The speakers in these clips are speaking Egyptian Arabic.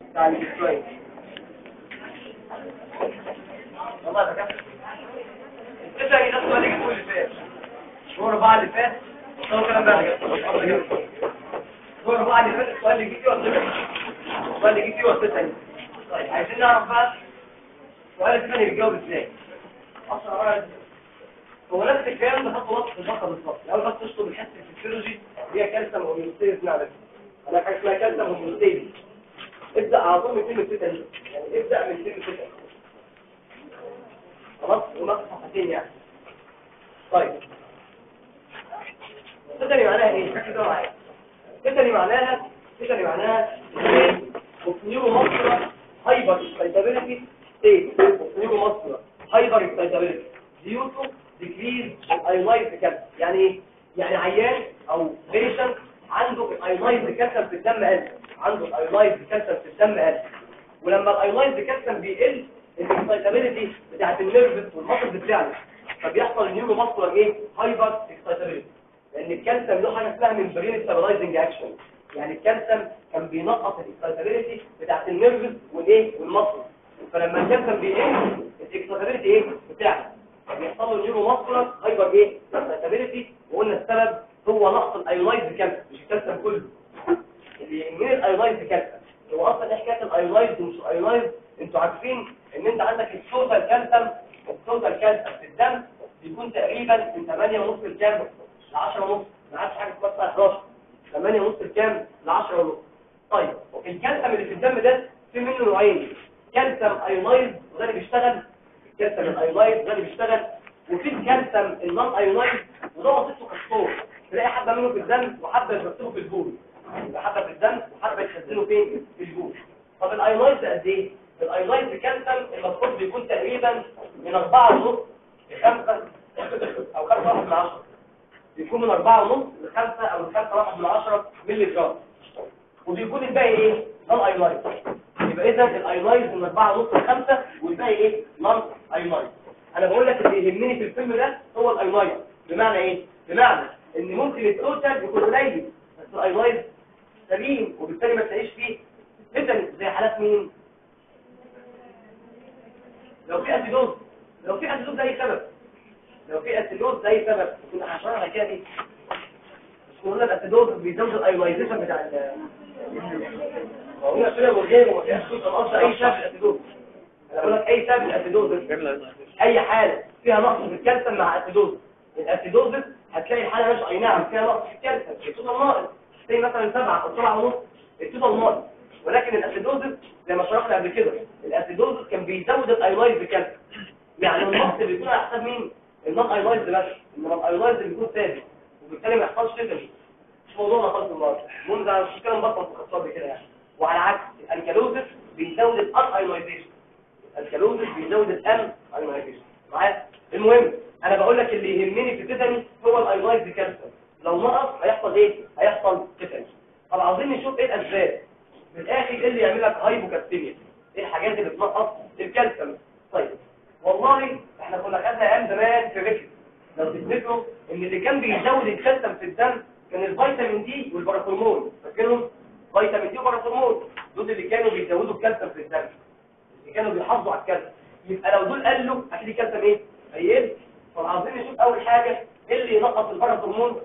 بتاع الشوية والله ده كده التاني ده السؤال اللي جبته اللي فات دور بقى اللي فات هو كلام بقى دور بقى اللي فات السؤال اللي جه فيه ولا السؤال اللي جه فيه ولا تاني طيب عايزين نعرف بقى السؤال الثاني بيجاوب ازاي اصلا ورقه هو نفس الكلام ده خط وسط في البقره بالظبط الاول بس تشطب الحس الفسيولوجي هي كالسيوم هوميوستيز نعرف انا حاجه اسمها كالسيوم هوميوستيز ابدا على طول من كلمه تيتا دي يعني ابدا من كلمه تيتا خلاص ونقص صفحتين يعني طيب تيتا معناها ايه ركز بقى معايا تيتا معناها تيتا معناها نيورو ماسكولار هايبر اكسايتابيلتي ستيت نيورو ماسكولار هايبر اكسايتابيلتي ديوتو ديكريز الايلايز كالسيوم يعني ايه يعني عيان او بيشنت عنده الايلايز كالسيوم في الدم قل عنده الايلايز كالسيوم في الدم قل ولما الايلايز كالسيوم بيقل الاكسايتابيلتي بتاعت النيرفز والمصل بتاعنا فبيحصل نيورو ماسكولار ايه هايبر اكسايتابيلتي لان الكالسيوم له حاجه اسمها ممبرين ستابلايزنج اكشن يعني الكالسيوم كان بينقص الاكسايتابيلتي بتاعت النيرفز والايه والمصل فلما الكالسيوم بيقل الاكسايتابيلتي ايه بتاعنا بيحصل له نيورو ماسكولار هايبر ايه اكسايتابيلتي وقلنا السبب هو نقص الايونايز كالسيوم مش الكالسيوم كله اللي يهمني الايونايز كالسيوم هو اصلا ايه حكايه الايونايز ومش الايونايز انتوا عارفين ان انت عندك التوتال كالسيوم التوتال كالسيوم في الدم بيكون تقريبا من 8 ونص لكام ل 10 ونص ما عادش حاجه اسمها 11 8 ونص لكام ل 10 ونص طيب الكالسيوم اللي في الدم ده في منه نوعين كالسيوم ايونايز وده اللي بيشتغل الكالسيوم الايونايز ده اللي بيشتغل وفي الكالسيوم النون ايونايز وده وظيفته كالصور تلاقي حبه منه في الدم وحبه يرتبه في الجول يبقى حبه في الدم وحبه يخزنه فين في الجول طب الايونايز ده قد ايه الايونايز كالسيوم المفروض بيكون تقريبا من 4 ونص ل 5 او 5 واحد من 10 بيكون من 4 ونص ل 5 او ل 5 واحد من 10 مللي جرام وبيكون الباقي ايه نون ايونايز يبقى اذا الايونايز من 4 ونص ل 5 والباقي ايه نون ايونايز انا بقول لك اللي يهمني في الفيلم ده هو الايونايز بمعنى ايه بمعنى ان ممكن التوتال يكون قليل بس الايونايز سليم وبالتالي ما تلاقيش فيه فتن زي حالات مين لو في اسيدوز لو في اسيدوز ده اي سبب لو في اسيدوز ده اي سبب كنا هنشرحها كده دي مش قلنا الاسيدوز بيزود الايونايزيشن بتاع ال هنا كده مرجان وما فيهاش نقص اي سبب الاسيدوز انا بقول لك اي سبب الاسيدوز اي حاله فيها نقص في الكالسيوم مع اسيدوز الاسيدوز هتلاقي الحاله مش اي نعم فيها نقص في الكالسيوم التوتال ناقص زي مثلا 7 او 7 ونص التوتال ناقص ولكن الاسيدوز زي ما شرحنا قبل كده الاسيدوز كان بيزود الايونايز بكالسيوم يعني النقص بيكون على حساب مين النون ايونايز بس انما الايونايز بيكون ثابت وبالتالي ما يحصلش فتن مش موضوعنا خالص النهارده منذ مش كلام بطل مختصر كده يعني وعلى عكس الانكالوزس بيزود الان ايونايزيشن الكالوزس بيزود الان ايونايزيشن معايا المهم انا بقول لك اللي يهمني في تيتاني هو الايونايز كالسيوم لو نقص هيحصل ايه هيحصل تيتاني طب عاوزين نشوف ايه الاسباب في الاخر ايه اللي يعمل لك هايبوكالسيميا ايه الحاجات اللي بتنقص الكالسيوم طيب والله احنا كنا خدنا ايام زمان في ريكس لو تفتكروا ان اللي كان بيزود الكالسيوم في الدم كان الفيتامين دي والباراثورمون فاكرهم فيتامين دي وباراثورمون دول اللي كانوا بيزودوا الكالسيوم في الدم اللي كانوا بيحافظوا على الكالسيوم يبقى لو دول قالوا اكيد الكالسيوم ايه هيقل طب عاوزين نشوف اول حاجه ايه اللي ينقص الباراثورمون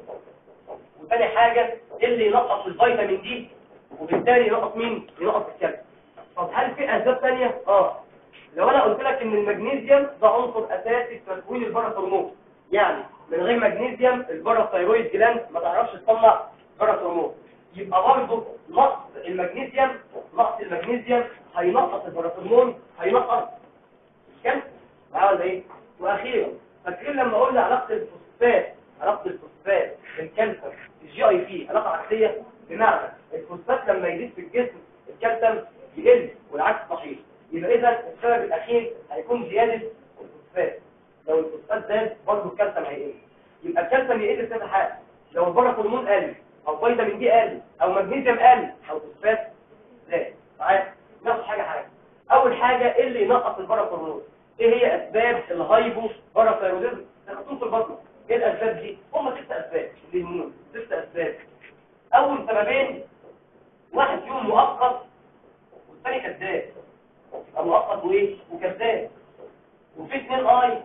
وثاني حاجه ايه اللي ينقص الفيتامين دي وبالتالي ينقص مين ينقص الكالسيوم طب هل في اسباب ثانيه اه لو انا قلت لك ان المغنيسيوم ده عنصر اساسي في تكوين الباراثورمون يعني من غير مغنيسيوم الباراثايرويد جلاند ما تعرفش تطلع باراثورمون يبقى برضه نقص المغنيسيوم نقص المغنيسيوم هينقص الباراثورمون هينقص الكالسيوم معايا ولا ايه واخيرا فاكرين لما قلنا علاقه الفوسفات علاقه الفوسفات بالكالسيوم الجي اي بي علاقه عكسيه بمعنى الفوسفات لما يزيد في الجسم الكالسيوم يقل والعكس صحيح يبقى اذا السبب الاخير هيكون زياده الفوسفات لو الفوسفات زاد برضه الكالسيوم هيقل يبقى الكالسيوم يقل بسبب حاجه لو الباراثورمون قل او فيتامين دي قل او مغنيسيوم قل او فوسفات زاد معايا ناخد حاجه حاجه اول حاجه ايه اللي ينقص الباراثورمون ايه هي اسباب الهايبو باراثايروديزم تاخدوهم في البطن ايه الاسباب دي هم ست اسباب اللي يهمون ست اسباب اول سببين واحد فيهم مؤقت والثاني كذاب يبقى مؤقت وايه وكذاب وفي اثنين اي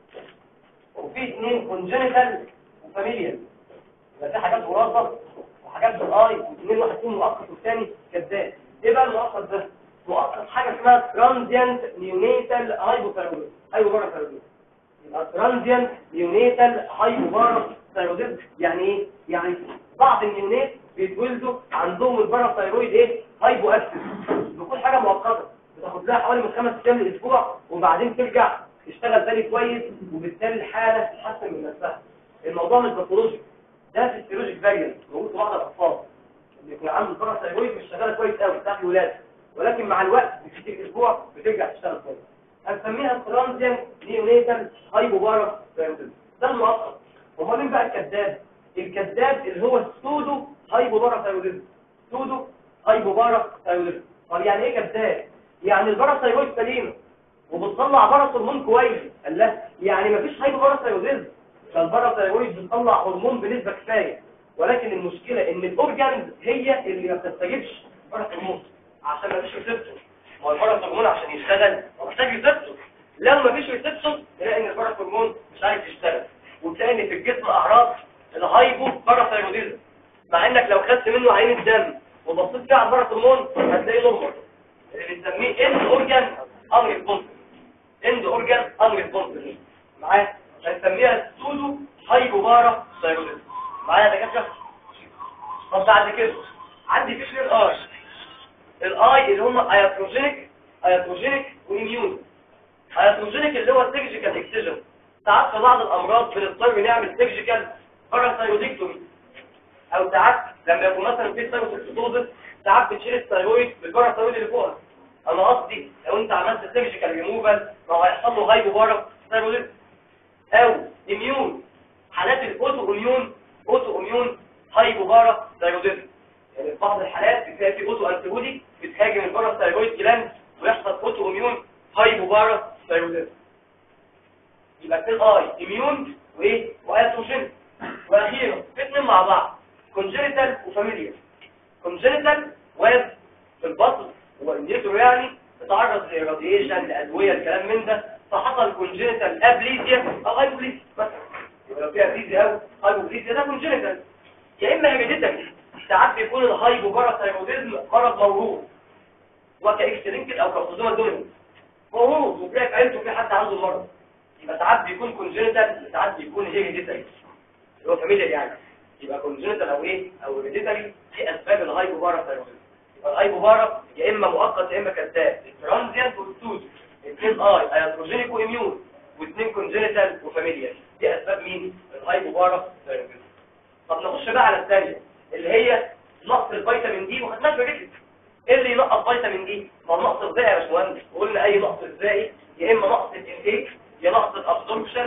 وفي اثنين كونجنتال وفاميليال يبقى في حاجات وراثه وحاجات بالاي واثنين واحد فيهم مؤقت والثاني كذاب ايه بقى المؤقت ده مؤقت حاجه اسمها ترانزيانت نيونيتال هايبوثايرويد هايبوثايرويد يبقى ترانزيانت نيونيتال هايبوثايرويد يعني ايه يعني بعض النيونات بيتولدوا عندهم الباراثايرويد ايه هايبو اكتف بكل حاجه مؤقته بتاخد لها حوالي من خمس ايام لاسبوع وبعدين ترجع تشتغل تاني كويس وبالتالي الحاله تتحسن من نفسها الموضوع مش باثولوجي ده فيسيولوجيك فاريانت موجود في بعض الاطفال اللي يكون عنده الباراثايرويد مش شغاله كويس قوي بتاعت الولاده ولكن مع الوقت بتيجي اسبوع بترجع تشتغل كويس هنسميها ترانزيان نيونيتال هايبوباراثايرويد ده المؤقت امال مين بقى الكذاب الكذاب اللي هو السودو هايبوباراثايرويدزم سودو هايبوباراثايرويدزم طب يعني ايه كذاب يعني الباراثايرويد سليمه وبتطلع باراثورمون كويس قال لا يعني مفيش هايبوباراثايرويدزم فالباراثايرويد بتطلع هرمون بنسبه كفايه ولكن المشكله ان الاورجانز هي اللي ما بتستجيبش باراثورمون عشان مفيش ريسبتور ما هو الباراثورمون عشان يشتغل محتاج ريسبتور لو مفيش ريسبتور تلاقي ان الباراثورمون مش عارف يشتغل وتلاقي ان في الجسم اعراض الهايبو باراثايروديزم مع انك لو خدت منه عين الدم وبصيت فيه على الباراثورمون هتلاقيه نورمال اللي بنسميه اند اورجان ان ريسبونسيف اند اورجان ان ريسبونسيف معايا بنسميها سودو هايبو باراثايروديزم معايا يا دكاتره طب بعد كده عندي في اثنين اي الاي اللي هم اياتروجينيك اياتروجينيك واميون اياتروجينيك اللي هو السيرجيكال اكسجن ساعات في بعض الامراض بنضطر نعمل سيرجيكال باراثايرودكتومي او ساعات لما يكون مثلا في ثايرويد ساعات بتشيل الثايرويد بالباراثايرويد اللي فوقها انا قصدي لو انت عملت سيرجيكال ريموفال ما هو هيحصل له هايبو باراثايرودكتومي او اميون حالات الاوتو اميون اوتو اميون هايبو باراثايرودكتومي يعني في بعض الحالات بتلاقي في اوتو انتيبودي بتهاجم الباراثايرويد جلاند ويحصل اوتو اميون هايبو باراثايرودكتومي يبقى اثنين اي اميون وايه وايتروجين واخيرا اثنين مع بعض كونجنتال وفاميليا كونجنتال واد في البطن والنيترو يعني تتعرض لراديشن لادويه الكلام من ده فحصل كونجنتال ابليزيا او هايبوبليزيا مثلا يبقى لو في ابليزيا او هايبوبليزيا ده كونجنتال يا اما هيريديتري ساعات بيكون الهايبو باراثايروديزم مرض موروث وكاكسترينكل او كاوتوزوما دوميننت موروث وتلاقي في عيلته في حد عنده المرض يبقى ساعات بيكون كونجنتال ساعات بيكون هيريديتري اللي هو فاميليا يعني يبقى كونجنتال او ايه او هيريديتري في اسباب الهايبو باراثايروديزم يبقى الهايبو بارا يا اما مؤقت يا اما كذاب الترانزيانت والسود اثنين اي اياتروجينيك واميون واثنين كونجنتال وفاميليا دي اسباب مين الهايبو باراثايروديزم طب نخش بقى على الثانيه اللي هي نقص الفيتامين دي وخدناها في رجل ايه اللي ينقص فيتامين دي ما هو نقص الغذاء يا باشمهندس وقلنا اي نقص غذائي يا اما نقص الانتيك يا نقص الابسوربشن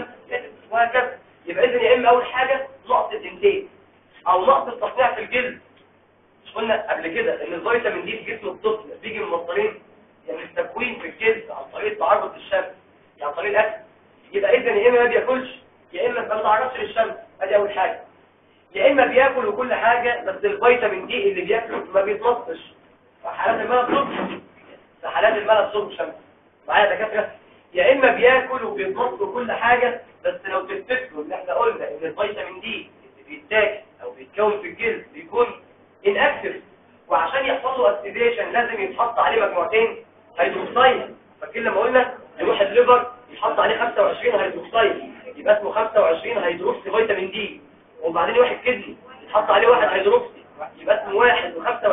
وهكذا يبقى اذا يا اما اول حاجه نقص الانتيك او نقص التصنيع في الجلد مش قلنا قبل كده ان الفيتامين دي في جسم الطفل بيجي من مصدرين يعني التكوين في الجلد عن طريق تعرض للشمس يعني عن طريق الاكل يبقى اذا يا اما ما بياكلش يا اما ما بيتعرضش للشمس ادي اول حاجه يا اما بياكل وكل حاجه بس الفيتامين دي اللي بياكله ما بيتنصش في حالات الملل الصبح في حالات الملل الصبح شمس معايا دكاتره يا اما بياكل وبيتنص وكل حاجه بس لو تفتكروا ان احنا قلنا ان الفيتامين دي اللي بيتاكل او بيتكون في الجلد بيكون انكتف وعشان يحصل له اكتيفيشن لازم يتحط عليه مجموعتين هيدروكسيد فاكرين لما قلنا يروح الليفر يتحط عليه 25 هيدروكسيد يبقى اسمه 25 هيدروكسي فيتامين دي وبعدين واحد كدني يتحط عليه واحد هيدروكسي يبقى اسمه 1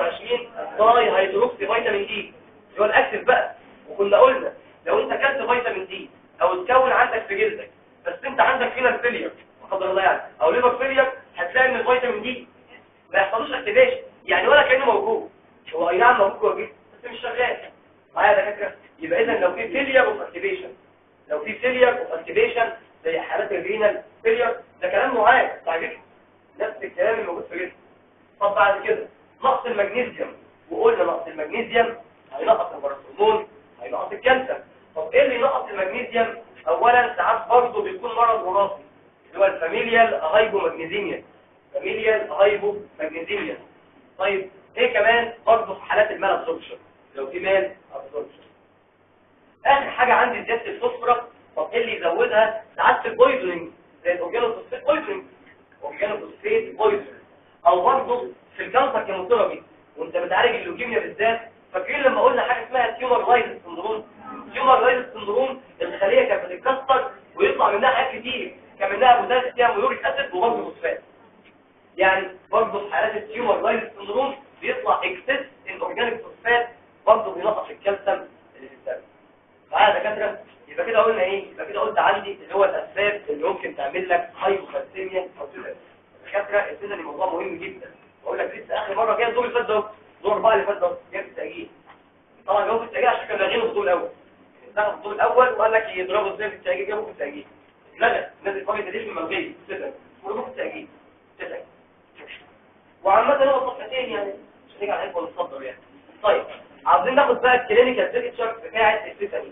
و25 داي هيدروكسي فيتامين دي اللي هو الاكتف بقى وكنا قلنا لو انت اكلت فيتامين دي او اتكون عندك في جلدك بس انت عندك فينا فيلير قدر الله يعني او ليفر فيلير هتلاقي ان الفيتامين دي ما يحصلوش اكتيفيشن يعني ولا كانه موجود هو اي نعم موجود جوه الجسم بس مش شغال معايا يا دكاتره يبقى اذا لو في فيلير اوف اكتيفيشن لو في فيلير اوف اكتيفيشن زي حالات الرينال فيلير ده كلام معاد بتاع جسم نفس الكلام اللي موجود في جسم طب بعد كده نقص المغنيسيوم وقلنا نقص المغنيسيوم هينقص الباراسيتامول هينقص الكالسيوم طب ايه اللي ينقص المغنيسيوم اولا ساعات برضه بيكون مرض وراثي اللي هو الفاميليال هايبومagnesemia فاميليال هايبومagnesemia طيب ايه كمان برضه في حالات المال ابسوربشن لو في مال زياده الفوسفورس طب ايه اللي يزودها ساعات البويزنينج زي الاورجانوفوسفيت بويزنينج اورجانوفوسفيت بويزنينج او برضه في الكانسر كيموثيرابي وانت بتعالج اللوكيميا بالذات فاكرين لما قلنا حاجه اسمها تيومر لايزس سندروم تيومر لايزس سندروم الخليه كانت بتتكسر ويطلع منها حاجات كتير كان منها بوتاسيوم ويوريك اسيد وبرضه فوسفات يعني برضه في حالات التيومر لايزس سندروم بيطلع اكسس ان اورجانيك فوسفات برضه بينقص الكالسيوم اللي في الدم معايا يا دكاتره يبقى كده قلنا ايه يبقى كده قلت عندي اللي هو الاسباب اللي ممكن تعمل لك هايبوكالسيميا او كده دكاتره السنه دي موضوع مهم جدا بقول لك لسه اخر مره جاي الدور اللي فات ده دور اربعه اللي فات ده جاي في التاجيل طبعا جاوب في التاجيل عشان كان لاغينه في الدور الاول انتهى في الدور الاول وقال لك يضربوا ازاي في التاجيل جابوا في التاجيل اتلغى نازل قوي تدريب ملغيه كده ورجعوا في التاجيل كده وعامه هو صفحتين يعني مش هنيجي على الحب ونتصدر يعني طيب عاوزين ناخد بقى الكلينيكال بيكتشر بتاعه السيتاني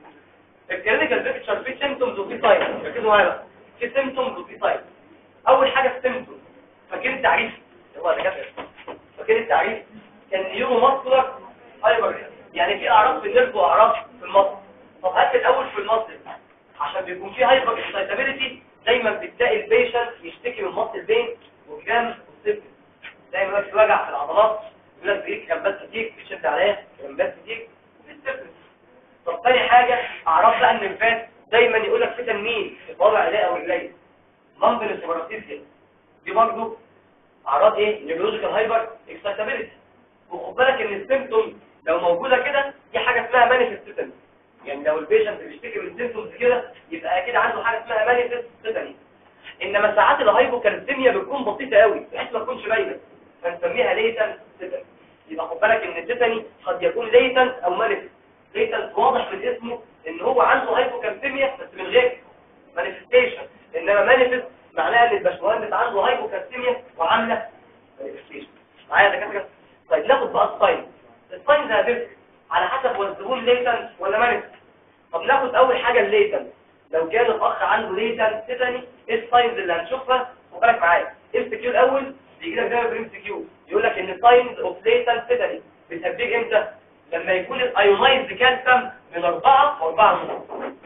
الكلينيكال بيكتشر فيه سيمتومز وفيه ساينز ركزوا معايا بقى في سيمتومز وفي ساينز اول حاجه السيمتومز فاكر التعريف هو ده كده فاكر التعريف كان نيورو ماسكولار هايبر يعني في اعراض في النيرف واعراض في المصل طب هات الاول في المصل عشان بيكون في هايبر اكسايتابيلتي دايما بتلاقي البيشنت يشتكي من مصل بين وجام وصفر دايما في وجع في العضلات يقول لك بيجيك كرامبات كتير بيشد عليها كرامبات كتير وفي الصفر طب تاني حاجه اعراض بقى النرفات دايما يقول لك في تنميل في الوضع ايديه او رجليه ممكن السيبراتيزيا دي برضه اعراض ايه نيورولوجيكال هايبر اكسايتابيلتي وخد بالك ان السيمبتوم لو موجوده كده دي حاجه اسمها مانيفستيشن يعني لو البيشنت بيشتكي من سيمبتومز كده يبقى اكيد عنده حاجه اسمها مانيفستيشن انما ساعات الهايبوكالسيميا بتكون بسيطه قوي بحيث ما تكونش باينه فنسميها ليتن تيتاني يبقى خد بالك ان التيتاني قد يكون ليتن او مانيفست ليتن واضح من اسمه ان هو عنده هايبوكالسيميا بس من غير مانيفستيشن انما مانيفست معناها ان الباشمهندس عنده هايبوكالسيميا وعامله مانيفستيشن معايا يا دكاتره طيب ناخد بقى الساين الساين ده هتفرق على حسب هو الزبون ليتن ولا مانيفست طب ناخد اول حاجه الليتن لو كان الاخ عنده ليتن تيتاني ايه الساينز اللي هنشوفها خد بالك معايا ام سي كيو الاول بيجي لك دايما في ام سي كيو يقول لك ان ساينز اوف ليتن تيتاني بتهديك امتى لما يكون الايونايزد كالسيوم من 4 و 4 ونص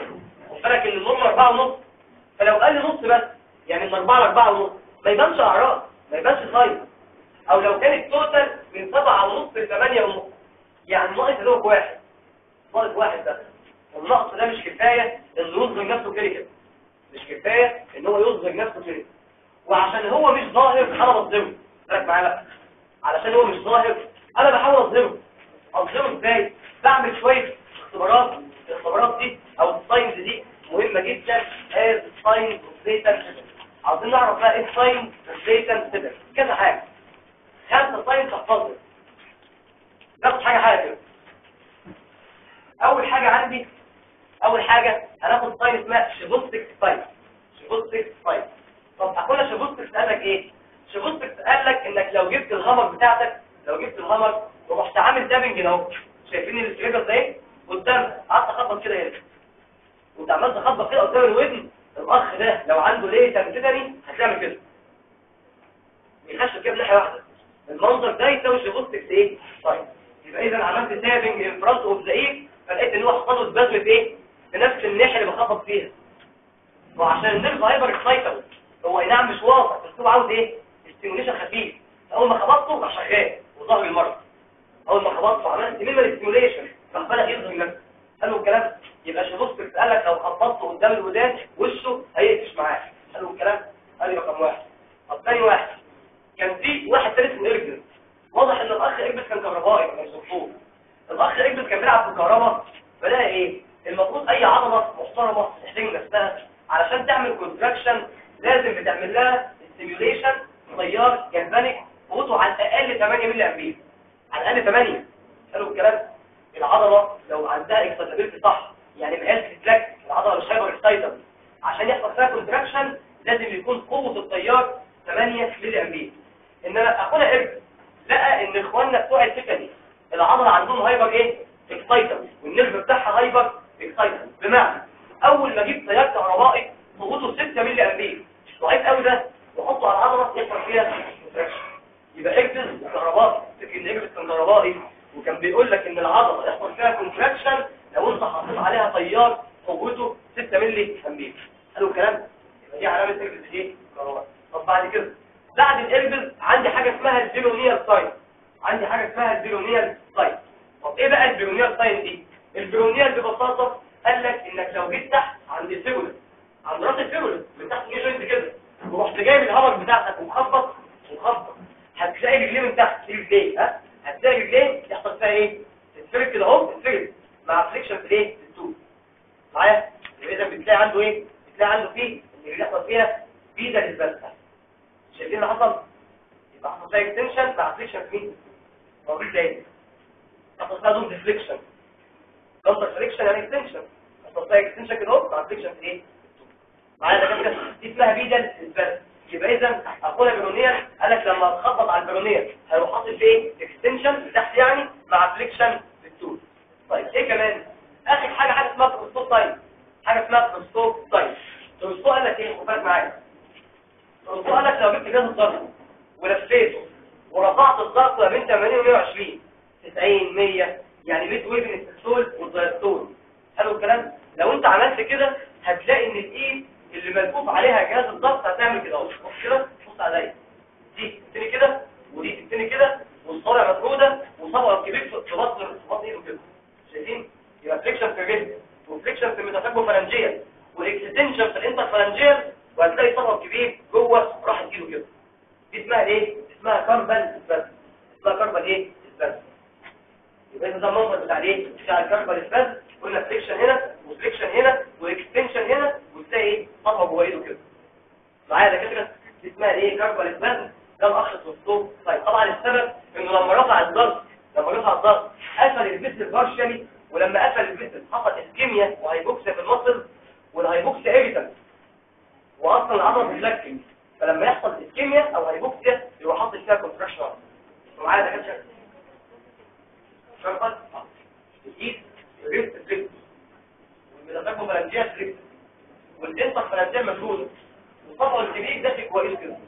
خد بالك ان النورمال 4 ونص فلو قال نص بس يعني من 4 ل 4 ونص ما يبانش اعراض ما يبانش ساينز او لو كان التوتال من 7 ونص ل 8 ونص يعني ناقص اللي هو واحد ناقص واحد بس النقص ده مش كفايه انه يظهر نفسه كده مش كفايه ان هو يظهر نفسه كده وعشان هو مش ظاهر انا بظلمه ركز معايا بقى علشان هو مش ظاهر انا بحاول اظلمه اظلمه ازاي بعمل شويه اختبارات الاختبارات دي او الساينز دي مهمه جدا از ساينز اوف داتا عاوزين نعرف بقى ايه ساينز اوف داتا كذا حاجه خمسه ساينز تحفظهم ناخد حاجه حاجه كده اول حاجه عندي اول حاجه هناخد ساين اسمها شيفوستيك ساين شيفوستيك ساين طب اخونا شيفوستيك قال لك ايه شيفوستيك قال لك انك لو جبت الهامر بتاعتك لو جبت الهامر ورحت عامل دابنج هنا اهو شايفين السليبر ده ايه قدام قعدت اخبط كده هنا وانت عمال تخبط كده قدام الودن الاخ ده لو عنده ليه تمتدني هتعمل كده بيخش كده ناحيه واحده المنظر ده يساوي شيفوستيك ايه طيب يبقى اذا عملت تابنج ان فرونت اوف ذا ايد فلقيت ان هو حصل له سبازم في ايه في نفس الناحيه اللي بخبط فيها وعشان النيرف هايبر اكسايتد هو اي نعم مش واضح بس هو عاوز ايه ستيموليشن خفيف اول ما خبطته راح شغال وظهر المرض اول ما خبطته عملت ميموري ستيموليشن راح بدا يظهر نفسه قالوا الكلام يبقى شيفوستيك قال لك لو خبطته قدام الودان وشه هيقفش معاه قالوا الكلام قال لي رقم واحد طب ثاني واحد كان في واحد ثالث اسمه ارجل واضح ان الاخ ارجل كان كهربائي ما كانش دكتور الاخ ارجل كان بيلعب في الكهرباء فلقى ايه المفروض اي عضله محترمه تحترم نفسها علشان تعمل كونتراكشن لازم بتعمل لها ستيميوليشن تيار جلفانيك قوته على الاقل 8 ملي امبير على الاقل 8 قالوا الكلام العضله لو عندها اكسيتابيلتي صح يعني بقاش تتلك العضله مش هايبر اكسايتد عشان يحصل فيها كونتراكشن لازم يكون قوه التيار 8 ملي امبير انما اخونا ابن لقى ان اخواننا بتوع السكني العضله عندهم هايبر ايه اكسايتد والنرف بتاعها هايبر اكسايتد بمعنى اول ما اجيب تيار كهربائي قوته 6 ملي امبير ضعيف قوي ده واحطه على العضله يحصل فيها كونتراكشن يبقى اكتز كهربائي لكن اكتز كان كهربائي وكان بيقول لك ان العضله يحصل فيها كونتراكشن لو انت حاطط عليها تيار البيرونيال ساين عندي حاجه اسمها البيرونيال ساين طب ايه بقى البيرونيال ساين دي البيرونيال ببساطه قال لك انك لو جيت تحت عند الفيبولس عند راس الفيبولس من تحت جه جوينت كده ورحت جايب الهبر بتاعتك ومخبط ومخبط هتلاقي رجليه من تحت في رجليه ها هتلاقي رجليه يحصل فيها ايه تتفرد كده اهو تتفرد مع فريكشن في الايه في التوب معايا يبقى اذا بتلاقي عنده ايه بتلاقي عنده فيه اللي بيحصل فيها بيدا للبلسه شايفين اللي حصل يبقى حصل فيها اكستنشن مع فريكشن في مين موجود تاني حصل فيها دوم ديفليكشن كونتر فريكشن يعني اكستنشن حصل فيها اكستنشن كده اهو مع فريكشن في ايه معايا ده كده دي اسمها بيدا للبلسه يبقى اذا اقولها برونير قال لك لما تخبط على البرونير هيروح حاطط في ايه اكستنشن تحت يعني مع فليكشن في التول طيب ايه كمان اخر حاجه حاجه اسمها بروستوب تايم حاجه اسمها بروستوب تايم بروستوب قال لك ايه خد معايا بروستوب قال لك لو جبت جهاز الضغط ولفيته ورفعت الضغط ما بين 80 و 120 90 100 يعني ميد ويفن السكسول والدايستول حلو الكلام لو انت عملت كده هتلاقي ان الايد اللي ملفوف عليها جهاز الضغط هتعمل كده اهو بص كده بص عليا دي تتني كده ودي تتني كده والصابع مفروده وصبعه الكبير في بطن في بطن ايده كده شايفين يبقى فليكشن في الرجل وفليكشن في الميتافاجو فالانجيال والاكستنشن في الانترفالانجيال وهتلاقي صبعه الكبير جوه راحت ايده كده دي اسمها ايه اسمها كاربال سباس اسمها كاربال ايه سباس يبقى ده المنظر بتاع الايه بتاع الكاربال سباس قلنا فليكشن هنا وفليكشن هنا واكستنشن هنا وتلاقي ايه صبعه جوه ايده كده معايا ده كده دي اسمها ايه كاربال سباس ده الاخ والصوت طيب طبعا السبب انه لما رفع الضغط لما رفع الضغط قفل الفيسل بارشلي ولما قفل الفيسل حصل اسكيميا وهيبوكسيا في المصل والهيبوكسيا ايريتال واصلا العضله بتلكم فلما يحصل اسكيميا او هيبوكسيا يروح حاطط فيها كونتراكشن ومعايا ده كده شرطه الايد ريست فليكس والميتافاجو فلانجيا فليكس والانتر فلانجيا مفروده وطبعا الكبير ده في كويس كده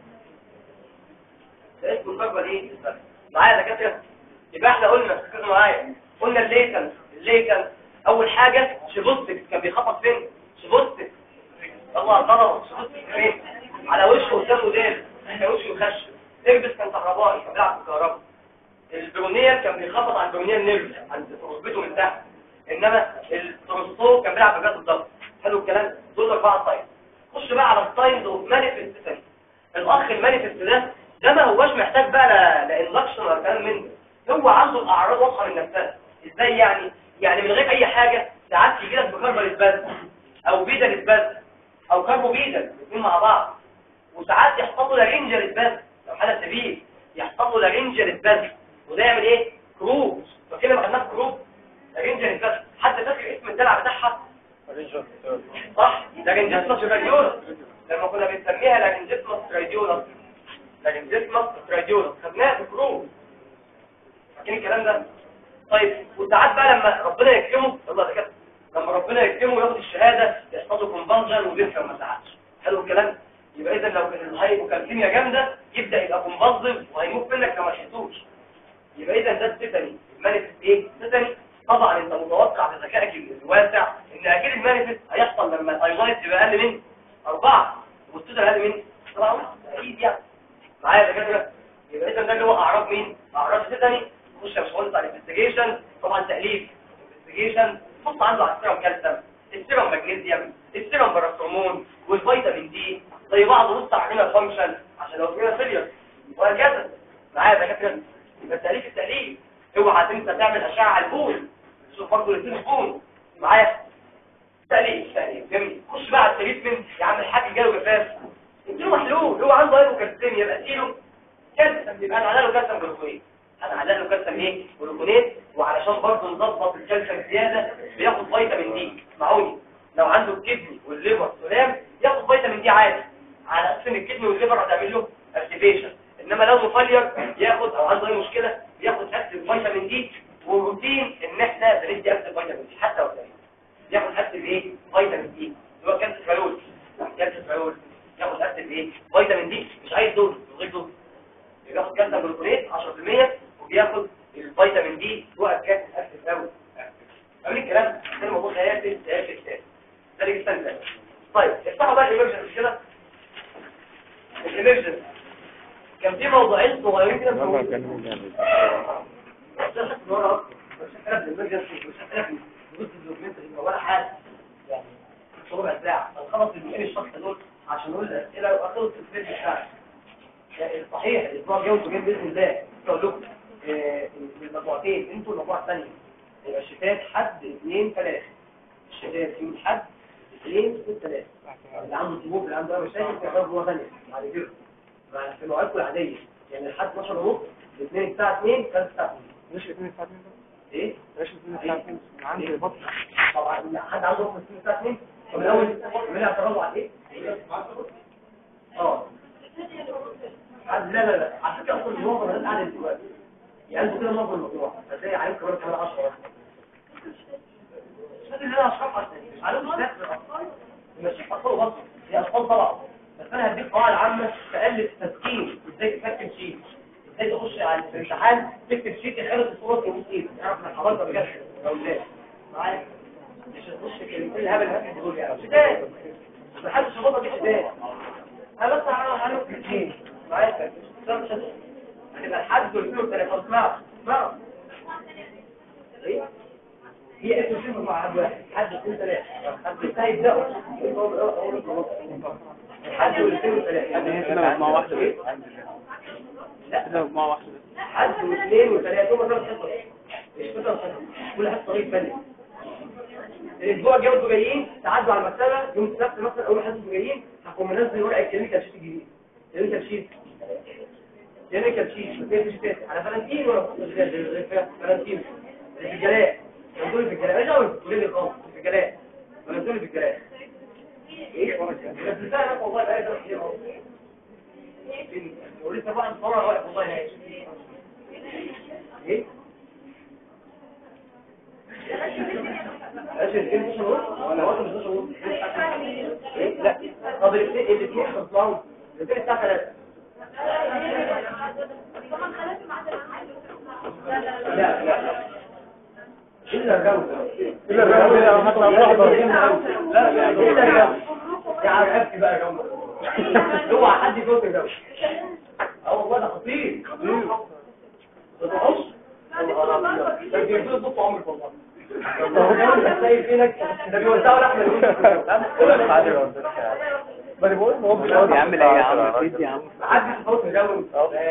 ده اسمه كاربال ايه معايا دكاتره يبقى احنا قلنا ركزوا معايا قلنا الليكن الليكن اول حاجه شيبوستك كان بيخبط فين شيبوستك طلع طلع شيبوستك فين على وشه قدامه ديل كان وشه مخشب تربس كان كهربائي كان بيلعب بالكهرباء البرونير كان بيخبط على البرونير نيرف عند ركبته من تحت انما التروستو كان بيلعب بجهاز الضغط حلو الكلام دول اربعه ساينز خش بقى على الساينز اوف مانيفست الاخ المانيفست ده ده ما هواش محتاج بقى لانلكشن ولا كلام من ده هو عنده الاعراض واضحه من نفسها ازاي يعني يعني من غير اي حاجه ساعات يجي لك بكربون اسباز او بيدا اسباز او كاربو بيدا الاثنين مع بعض وساعات يحصل له لارنجر اسباز لو حاله سبيل يحصل له لارنجر اسباز وده يعمل ايه كروب فكده ما خدناش كروب لارنجر اسباز حد فاكر اسم الدلع بتاعها صح لارنجيتمس راديولا لما كنا بنسميها لارنجيتمس راديولا لارنجيتمس راديولا خدناها في كروب فاكرين الكلام ده طيب وساعات بقى لما ربنا يكرمه الله ده كده لما ربنا يكرمه ياخد الشهاده يحصل له كونفنجن وبيفهم ما ساعدش حلو الكلام يبقى اذا لو كان الهايبوكالسيميا جامده يبدا يبقى كونفنسيف وهيموت منك لو ما لحقتوش يبقى اذا ده التيتاني المانيفست ايه التيتاني طبعا انت متوقع بذكائك الواسع ان اكيد المانيفست هيحصل لما الايلايت يبقى اقل من أربعة والتوتال اقل من سبعة اكيد يعني معايا يا دكاتره يبقى اذا ده اللي هو اعراض مين اعراض التيتاني خش يا باشمهندس على الانفستيجيشن طبعا تاليف انفستيجيشن بص عنده على السيرم كالسيوم السيرم مغنيسيوم السيرم باراثرمون والفيتامين دي زي بعض بص على فانكشن عشان لو فينا سيريس وهكذا معايا يا دكاتره يبقى التاليف التاليف اوعى تنسى تعمل اشعه على البول شوف برضه الاثنين بول معايا تاليف تاليف جميل خش بقى على التريتمنت يا عم الحاج جاله جفاف اديله محلول هو عنده هايبوكالسيميا يبقى اديله كالسيوم يبقى انا له كالسيوم جلوكونات انا هعلق له كالسيوم ايه جلوكونات وعلشان برضه نظبط الكالسيوم زياده بياخد فيتامين دي اسمعوني لو عنده الكدني والليفر سلام ياخد فيتامين دي عادي على اساس ان الكدني والليفر هتعمل له اكتيفيشن انما لو مفلير ياخد او عنده اي مشكله ياخد اكتيف فيتامين دي والروتين ان احنا بندي اكتيف فيتامين دي حتى ولا ياخد اكتيف ايه فيتامين دي اللي هو كالسيفالول كالسيفالول ياخد اكتيف ايه فيتامين دي مش عايز دوز من غير دوز بياخد كالسيوم جلوكونات 10% وبياخد الفيتامين دي وقت كاس اكتف قوي قبل الكلام ده الموضوع خيالي خيالي كتاب ده اللي استنى طيب افتحوا بقى الامرجنس كده الامرجنس كان في موضوعين صغيرين كده في والله كان جامد شخص ورا مش هتعرف الامرجنسي مش هتعرف جزء الدوكيومنتري ولا حاجه يعني ربع ساعه نخلص الاثنين الشخص دول عشان نقول الاسئله واخلص الفيديو بتاعي يعني صحيح الاسبوع الجاي وانتوا جايين باذن الله اقول لكم آه، المجموعتين انتوا المجموعه الثانيه يبقى الشتات حد اثنين ثلاثه الشتات يوم حد اثنين ثلاثه اللي عنده ظروف اللي عنده مشاكل في حاجه جوه ثانيه بعد كده مع في مواعيدكم العاديه يعني لحد 12 ونص الاثنين الساعه 2 3 الساعه 2 مش الاثنين الساعة 2 ايه مش الاثنين الساعة 2 انا عندي بطل طبعا حد عنده وقت من الساعه 2 طب الاول من اعتراضوا على ايه اه حد لا لا لا على فكره اصلا الموضوع ده قاعد دلوقتي يعني انتوا كده معظم الموضوع هتلاقي عليكم كمان كمان 10 واحد مش فاكر ان انا هشرحها مش عارف ازاي مش اطفال بس هي اطفال طبعا بس انا هديك قواعد عامه تالف تسكين ازاي تسكن شيء ازاي تخش على الامتحان تكتب شيت يخلص الصوره في ايدك تعرف انك حضرتك بجد لو لا معايا مش هتخش كلمتين الهبل اللي دول يعني شتات محدش يغضب بيه شتات انا بس هعمل كلمتين معايا مش هتبقى الحد والاثنين والثلاثه اسمعوا اسمعوا ايه هي اسم شبه مع حد واحد حد اثنين ثلاثه حد لسه هيبداوا حد والاثنين والثلاثه هنا مجموعة واحدة بس لا هنا مجموعة واحدة بس حد واثنين وثلاثة هم ثلاث حصص مش مثلا حصص كل حصة طريق فني الاسبوع الجاي وانتوا جايين تعدوا على المكتبة يوم السبت مثلا اول حصة انتوا جايين هكون منزل ورقة الكلينيكال شيت الجديد كلينيكال شيت كلينيكال شيت مش في شيتات على فلانتين ولا فلانتين الرجالات دول في الجلاء اجاوب كلين الخاص في الجلاء ولا دول في الجلاء ايه بس ده والله بقى ده كتير اهو ولسه بقى الصورة واقف والله هاي ايه ايش الاثنين مش نص ولا هو مش نص ايه لا طب الاثنين الاثنين هتطلعوا الاثنين الساعه 3 لا لا الا الجوزه إلا الجوزة هطلع واحدة. لا لا الا الجوزه يا عم عرفتي بقى يا جوزه اوعى حد يفوت الجوزه اه والله ده خطير خطير ما تقعدش ده بيجيبوا صوت عمرك والله ده سايب فينك ده بيوزعوا لحمه ما انا بقول ما هو مش راضي. يا عم لا يا عم سيد يا عم محدش يفوت الجوز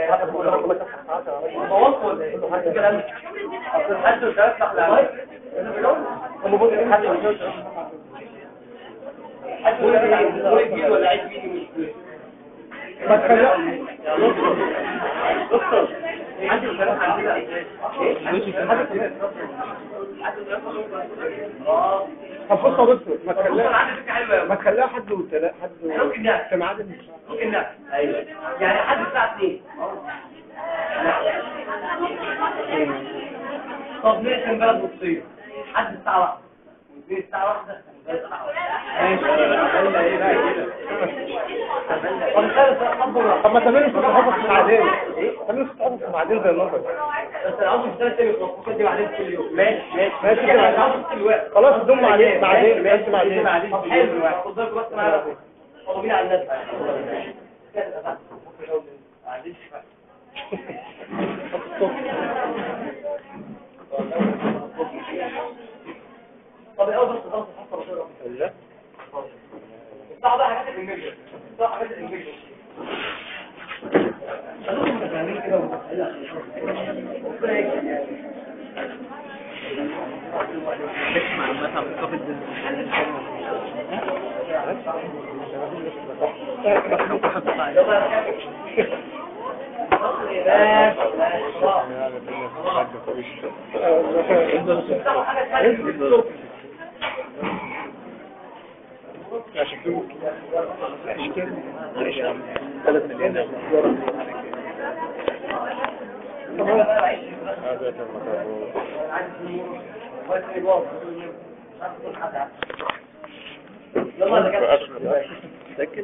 تواصل ولا ايه الكلام ده اصل الحد والثلاث لحظات هم بص حد مش حد ولا ولا عيد مين ما تخليها دكتور حد والثلاث عندنا اه طب بص يا دكتور ما دكتور تخليها عندي فكره حلوه ما تخليها حد وثلاث حد و- ممكن ده. في ميعاد ممكن لا ايوه يعني حد الساعه 2 طب نقسم بلد نصين حد الساعه 1 واثنين الساعه 1 طب خالص اتفضل طب ما تعملوا في الصحافة في ميعادين تعملوا في الصحافة في ميعادين زي النهارده بس انا عاوز ثلاث تاني خلاص ممكن دي بعدين كل يوم ماشي ماشي ماشي يعني كده. انا عاوز كل وقت خلاص ادوم بعدين بعدين ماشي بعدين طب حلو خد بالك بس معايا طلبين على الناس طب الاول بس ضغط الحصه بسرعه لا افتحوا بقى حاجات الانجليزي افتحوا حاجات الانجليزي خلوكم متفاهمين كده ومتفاهمين ربنا يكرم يعني معلومات عن الكوفيد ثلاث مليون سكن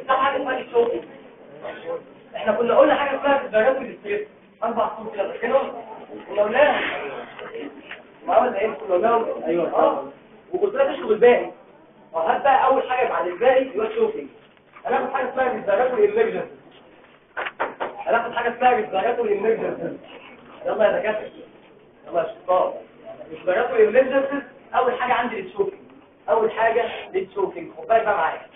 احنا كنا قلنا حاجه اسمها في الدرجات والستريس اربع صوت كده فاكرهم كنا قلناها ما هو زي كنا قلناهم ايوه اه وقلت لك اشرب الباقي وهات بقى اول حاجه بعد الباقي يبقى شوفي هناخد حاجه اسمها في الدرجات والامرجنسي هناخد حاجه اسمها ريسبيراتوري ايمرجنسي يلا يا دكاتره يلا يا شطار ريسبيراتوري ايمرجنسي اول حاجه عندي التشوكينج اول حاجه التشوكينج خد بالك بقى معايا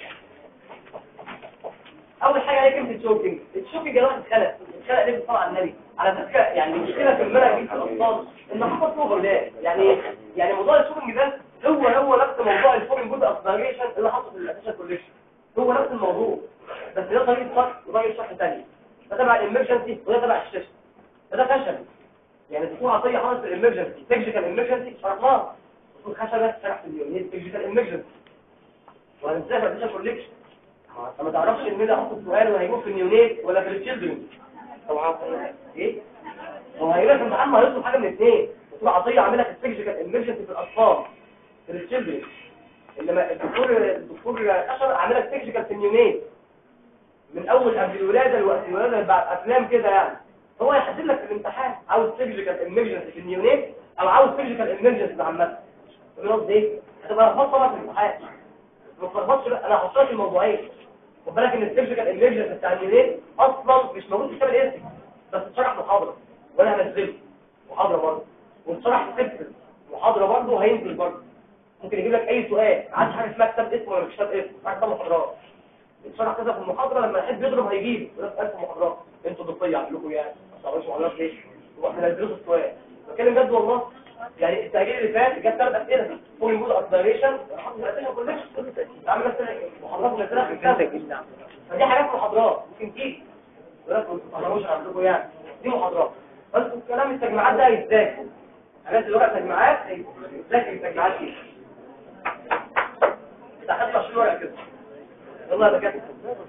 اول حاجه هي كلمه التشوكينج التشوكينج ده واحد اتخلق اتخلق ليه طبعا النبي على فكره يعني المشكله في المنهج في الاطفال ان حصل فيه اوفرلاب يعني ايه؟ يعني موضوع التشوكينج ده هو هو نفس موضوع الفورين جود اكسلريشن اللي حصل في الاتنشن كوليكشن هو نفس الموضوع بس ده طريقه شرح وطريقه شرح ثانيه ده تبع الامرجنسي وده تبع الشاشه فده فشل يعني الدكتور عطيه حاطط الامرجنسي تكنيكال امرجنسي شرحناه دكتور خشبه شرح في اليومين تكنيكال امرجنسي وهنسافر الاتنشن كوليكشن فما تعرفش ان ده حط سؤال وهيجوب في النيونيت ولا في التشيلدرن طبعا ايه هو هيقول لك امتحان ما هيطلب حاجه من اثنين دكتور عطيه عامل لك السيرجيكال امرجنسي في الاطفال في التشيلدرن انما الدكتور الدكتور اشرف عامل لك سيرجيكال في النيونيت من اول قبل الولاده لوقت الولاده بعد افلام كده يعني هو يحدد لك في الامتحان عاوز سيرجيكال امرجنسي في النيونيت او عاوز سيرجيكال امرجنسي عامه تقول له ايه هتبقى لخبطه في الامتحان ما تلخبطش بقى انا هحط لك الموضوعين خد بالك ان السيرجيكال امرجنسي بتاع النيونيت اصلا مش موجود في كتاب الاسم بس اتشرح محاضره وانا هنزله محاضره برضه واتشرح في سيبسل محاضره برضه وهينزل برضه ممكن يجيب لك اي سؤال عادش حاجه اسمها كتاب اسم ولا مش كتاب اسم حاجه اسمها محاضرات اتشرح كذا في المحاضره لما يحب يضرب هيجيب وده في 1000 محاضرات انتوا ضيفيه عامل لكم يعني ما تعرفوش محاضرات ليه واحنا نزلوا السؤال بتكلم جد والله يعني التأجيل اللي فات جاب ثلاث اسئله فول مود اكسلريشن الاسئله كلها عامل مثلا محاضرات منزلها في الكتاب فدي حاجات محاضرات ممكن تيجي ولكن ما تعرفوش عندكم يعني دي محاضرات بس الكلام التجمعات ده هيتذاكر حاجات الورق تجمعات هيتذاكر التجمعات دي تحت 20 ورقه كده يلا يا دكاتره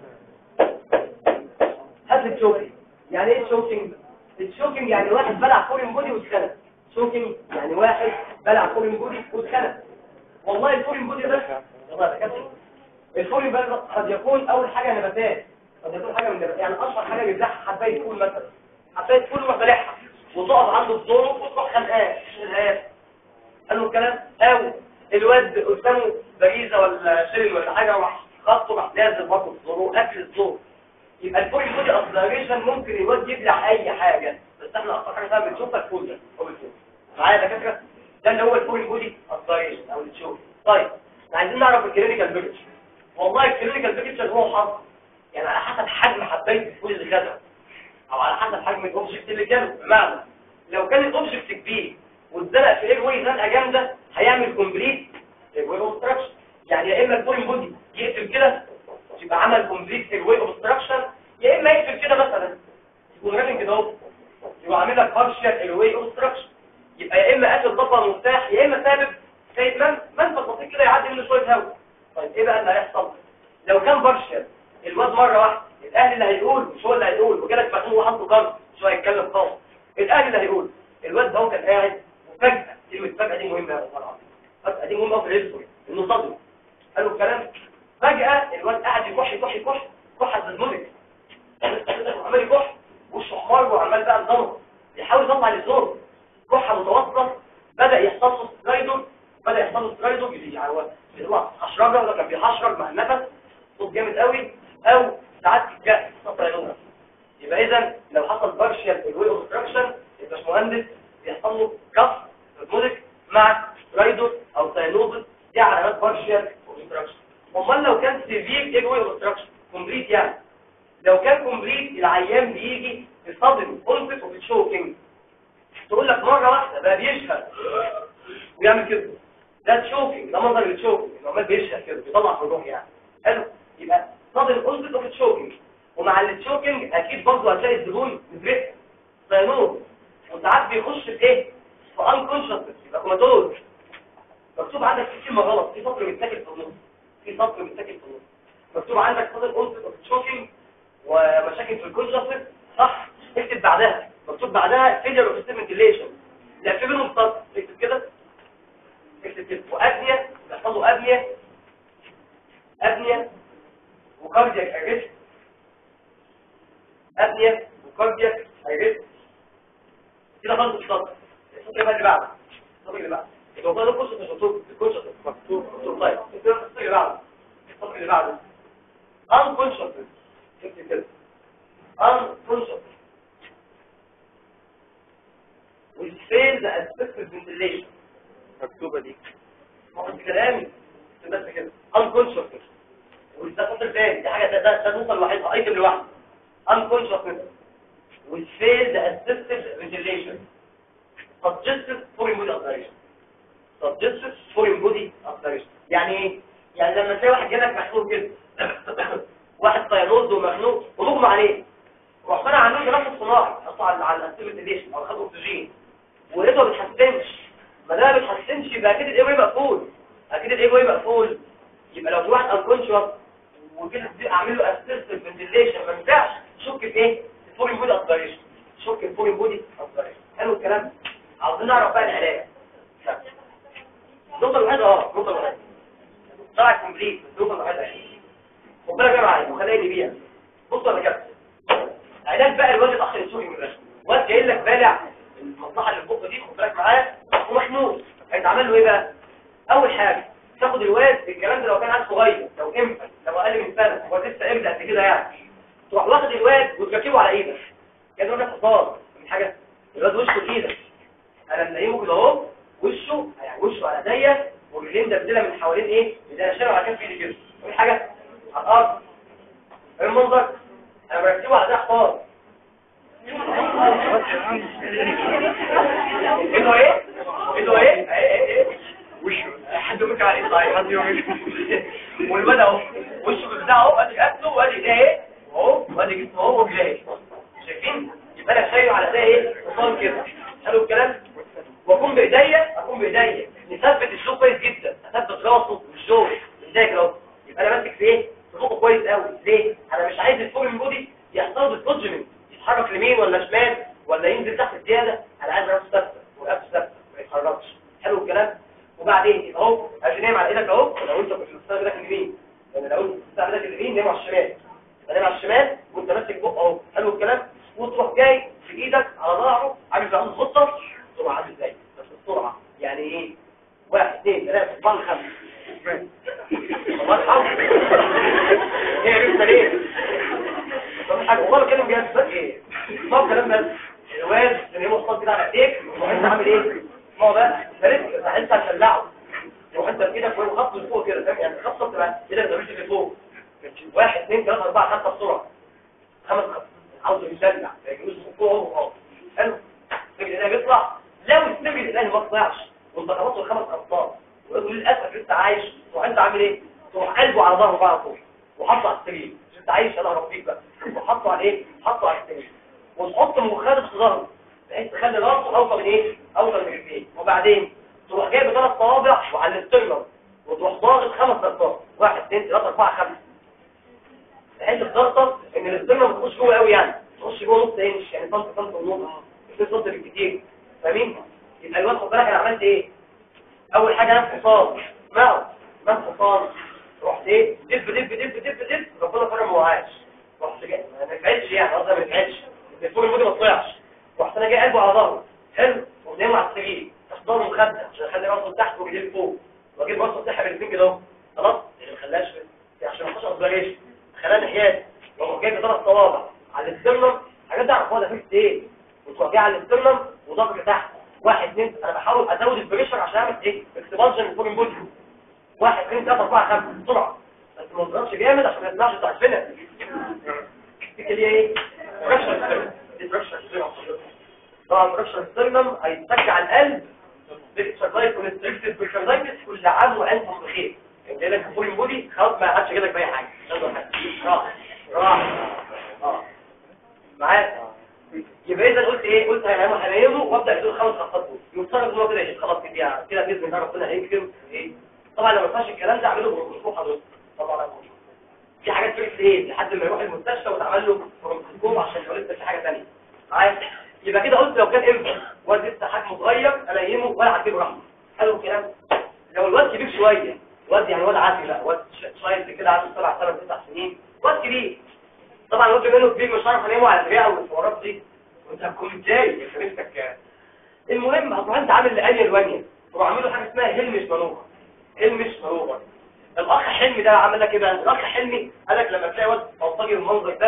هات لي الشوكينج يعني ايه الشوكينج الشوكينج يعني واحد بلع فورين بودي واتخنق شوكينج يعني واحد بلع فورين بودي واتخنق والله الفورين بودي ده يلا يا دكاتره الفورين بودي قد يكون اول حاجه نباتات قد يكون حاجه من النبات يعني اشهر حاجه بيبلعها حبايه فول مثلا حبايه فول ويروح بلعها وتقف عنده الزور وتروح خانقاه شيلها قال له الكلام او الواد قدامه باريزه ولا شيل ولا حاجه وراح خطه راح نازل برضه الزور اكل الزور يبقى الفول بودي اكسلريشن ممكن الواد يبلع اي حاجه بس احنا اكتر حاجه فيها بنشوفها الفول ده هو الفول معايا يا دكاتره ده اللي هو الفول بودي اكسلريشن او التشوف طيب عايزين نعرف الكلينيكال بيكتشر والله الكلينيكال بيكتشر هو حظ يعني على حسب حجم حبايه الفول اللي خدها او على حسب حجم الاوبجكت اللي جاله بمعنى لو كان الاوبجكت كبير واتزنق في اير واي زنقه جامده هيعمل كومبليت اير واي اوبستراكشن يعني يا اما الفورين بودي يقفل كده يبقى عمل كومبليت اير واي اوبستراكشن يا اما يقفل كده مثلا يكون راسم كده اهو يبقى عامل لك بارشال اير واي اوبستراكشن يبقى يا اما قافل ضبه مفتاح يا اما سابب زي من منفذ بسيط كده يعدي منه شويه هواء طيب ايه بقى اللي هيحصل لو كان بارشال الواد مره واحده الاهلي اللي هيقول مش هو اللي هيقول وجالك مخنوق وحطه قرض مش هو هيتكلم خالص الاهلي اللي هيقول الواد ده هو كان قاعد وفجاه كلمه فجاه دي مهمه قوي طبعا فجاه دي مهمه قوي في الرزق انه صدمه قالوا الكلام فجاه الواد قاعد يكح يكح يكح كح زلمونك عمال يكح وشه احمر وعمال بقى الضمر يحاول يطلع للزور كحه متوسطه بدا يحصل له سترايدور بدا يحصل له سترايدور يعني هو هو حشرجه ولا كان بيحشرج مع النفس صوت جامد قوي او ساعات كأس سترايدور يبقى اذا لو حصل بارشال الوي اوبستراكشن الباشمهندس بيحصل له كف المودك مع سترايدور او ساينوزس دي علامات بارشال اوبستراكشن امال لو كان سيفير الوي اوبستراكشن كومبليت يعني لو كان كومبليت العيان بيجي يصدم اونست اوف تشوكينج تقول لك مره واحده بقى بيشهد ويعمل كده ده تشوكينج ده منظر التشوكينج انه عمال بيشهد كده بيطلع في الروح يعني حلو يبقى صدر اونست اوف تشوكينج ومع التشوكينج اكيد برضه هتلاقي الزبون مدرك صينور وساعات بيخش في ايه في انكونشس يبقى كوماتوز مكتوب عندك في كلمه غلط في سطر متاكل في النص في سطر متاكل في النص مكتوب عندك صدر اونست اوف تشوكينج ومشاكل في الكونشس صح اكتب بعدها مكتوب بعدها فيلير اوف سيمنتيليشن لا في منهم سطر اكتب كده اكتب كده وابنيه بيحصل له ابنيه ابنيه وكاردياك اريست ابنيه وكاردياك اريست كده خلص السطر السطر بقى اللي بعده السطر اللي بعده يبقى ده الكورس مش مكتوب الكورس مكتوب مكتوب طيب السطر اللي بعده السطر اللي بعده unconscious اكتب كده unconscious with failed aspective ventilation مكتوبة دي فقط كلامي بس كده unconscious وده فصل تاني دي حاجه ده ده ده نقطه لوحدها ايتم لوحده unconscious with failed assisted ventilation suggested foreign body operation suggested foreign body operation يعني ايه يعني لما تلاقي واحد جالك مخنوق كده واحد طيروز ومخنوق ومغمى عليه رحت انا عامل له تنفس صناعي حطه على على الاسيد او خد اكسجين ولقيته ما بيتحسنش ما ده ما بيتحسنش يبقى اكيد الايوي مقفول اكيد الايوي مقفول يبقى لو في واحد انكونشوس وكده دي اعمل له اسيست فنتيليشن ما ينفعش شك في ايه الفورين بودي اسبيريشن شك في الفورين بودي اسبيريشن حلو الكلام عاوزين نعرف بقى العلاج نقطه الوحيده اه نقطه الوحيده طلع كومبليت نقطه الوحيده خد بالك يا معلم وخليني بيها بص يا كابتن علاج بقى الواد الاخر السوري من الرسم واد جاي لك بالع المصلحه اللي في بقه دي خد بالك معايا ومحمود هيتعمل له ايه بقى اول حاجه تاخد الواد الكلام ده لو كان عيل صغير لو انفع لو اقل من سنه هو لسه ابدا قد كده يعني تروح واخد الواد وتركبه على ايدك كده واخد حصان من حاجه الواد وشه في ايدك انا منيمه كده اهو وشه يعني وشه على ايديا ورجلين دبدله من حوالين ايه اللي انا شايله على كف ايدي كده اول حاجه على الارض ايه المنظر انا بركبه على ده حصان ايده ايه ايده ايه ايه ايه ايه وشه حد يمك عليه طيب حد يمك والواد اهو وشه بتاعه اهو ادي قتله وادي ده ايه اهو وادي جسمه اهو ورجليه شايفين يبقى انا شايله على ده ايه حصان كده حلو الكلام واكون بايديا اكون بايديا نثبت الشوك كويس جدا اثبت راسه والشوك ازاي كده يبقى انا ماسك في ايه في بقه كويس قوي ليه انا مش عايز الفورين بودي يحصل له ديسبوجمنت يتحرك لمين ولا شمال ولا ينزل تحت زياده انا عايز راسه ثابته ورقبته ثابته ما يتحركش حلو الكلام وبعدين يبقى اهو عشان نايم على ايدك اهو لو انت كنت بتستخدم ايدك اليمين يعني لو انت بتستخدم ايدك اليمين نايم على الشمال نايم على الشمال وانت ماسك بقه اهو حلو الكلام وتروح جاي في ايدك على ظهره عامل زي عنده خطه تروح عامل ازاي بس بسرعه يعني ايه واحد اثنين ثلاثه اربعه خمسه الله يرحمه ايه عرفت ليه طب حاجه والله بتكلم بجد بس ايه ما هو كلام بس الواد اللي هو خلاص كده على ايديك وانت عامل ايه ما هو بقى فريق انت هتشلعه روح انت بايدك فوق خط لفوق كده فاهم يعني خطه بتبقى ايدك مش لفوق واحد اثنين ثلاثه اربعه خمسه بسرعه خمس خط عاوز يشلع يجوز فوق اهو اهو حلو السجل الالهي بيطلع لو السجل الالهي ما طلعش وانت خلصت الخمس اخطاء ويقول للاسف لسه عايش تروح انت عامل ايه تروح قلبه على ظهره بقى على طول وحطه على السرير مش انت عايش انا ربيك بقى وحطه على ايه حطه على السرير وتحط مخالف في ظهره بحيث تخلي راسه اوصل من ايه اوصل من رجليه وبعدين تروح جايب ثلاث صوابع وعلى الاسترنم وتروح ضاغط خمس ضغطات واحد اثنين ثلاثه اربعه خمسه بحيث الضغطه ان الاسترنم ما تخش جوه قوي يعني تخش جوه نص انش يعني سنت سنت ونص 2 سنت بالكتير فاهمين يبقى الواد خد بالك انا عملت ايه اول حاجه انا حصان معه ما حصان رحت ايه دب دب دب دب دب ربنا كرم وعاش رحت جاي ما نفعلش يعني قصدي ما نفعلش الفول المودي ما طلعش رحت انا جاي قلبه على ظهره حلو ونايم على السرير تحت ظهره مخده عشان اخلي راسه تحت ورجليه فوق واجيب راسه تحت بالاثنين كده اهو خلاص اللي ما خلاش عشان ما تخش اصبريش خلاها ناحيات واروح جايب ثلاث صوابع على الاسترنم حاجات دي اعرفها ده فيكس ايه وتروح جاي على الاسترنم وضغط لتحت واحد اثنين انا بحاول ازود البريشر عشان اعمل ايه اكسبانشن للفورين بودي واحد اثنين ثلاثة أربعة خمسة بسرعة بس ما تضربش جامد عشان ما يطلعش بتاع الفينر تفتكر ليه ايه؟ بريشر ستيرنم دي بريشر ستيرنم طبعا بريشر ستيرنم هيتك على القلب بالسرلايت كونستريكتد بالكاردايتس كل عام وانتم بخير يعني لك الفورين بودي خلاص ما حدش جالك باي حاجه مش هتقدر حاجه راح راح اه معايا يبقى اذا قلت ايه قلت هنعمل هنعمله وابدا ادور خمس خطوات دول يفترض ان هو كده يشيل خلاص كده كده باذن الله ربنا هيكرم ايه طبعا لو ما ينفعش الكلام ده اعمله بروتوكول حضرتك طبعا في حاجات فيكس ايه لحد ما يروح المستشفى وتعمل له بروتوكول عشان لو لسه في حاجه ثانيه معايا يبقى كده قلت لو كان امتى واد لسه حجمه صغير انيمه ولا اعتبره رحمه حلو الكلام لو الواد كبير شويه واد يعني واد عادي لا واد شويه كده عنده سبع ثمان تسع سنين واد كبير طبعا الواد منه كبير مش عارف انيمه على الرئه والحوارات دي وانت هتكون ازاي يا نفسك المهم هتروح انت عامل لانيا الوانيا وعامله حاجه اسمها هلمش منوفر هلمش منوفر الاخ حلمي ده عمل لك ايه بقى الاخ حلمي قال لك لما تلاقي واد بلطجي بالمنظر ده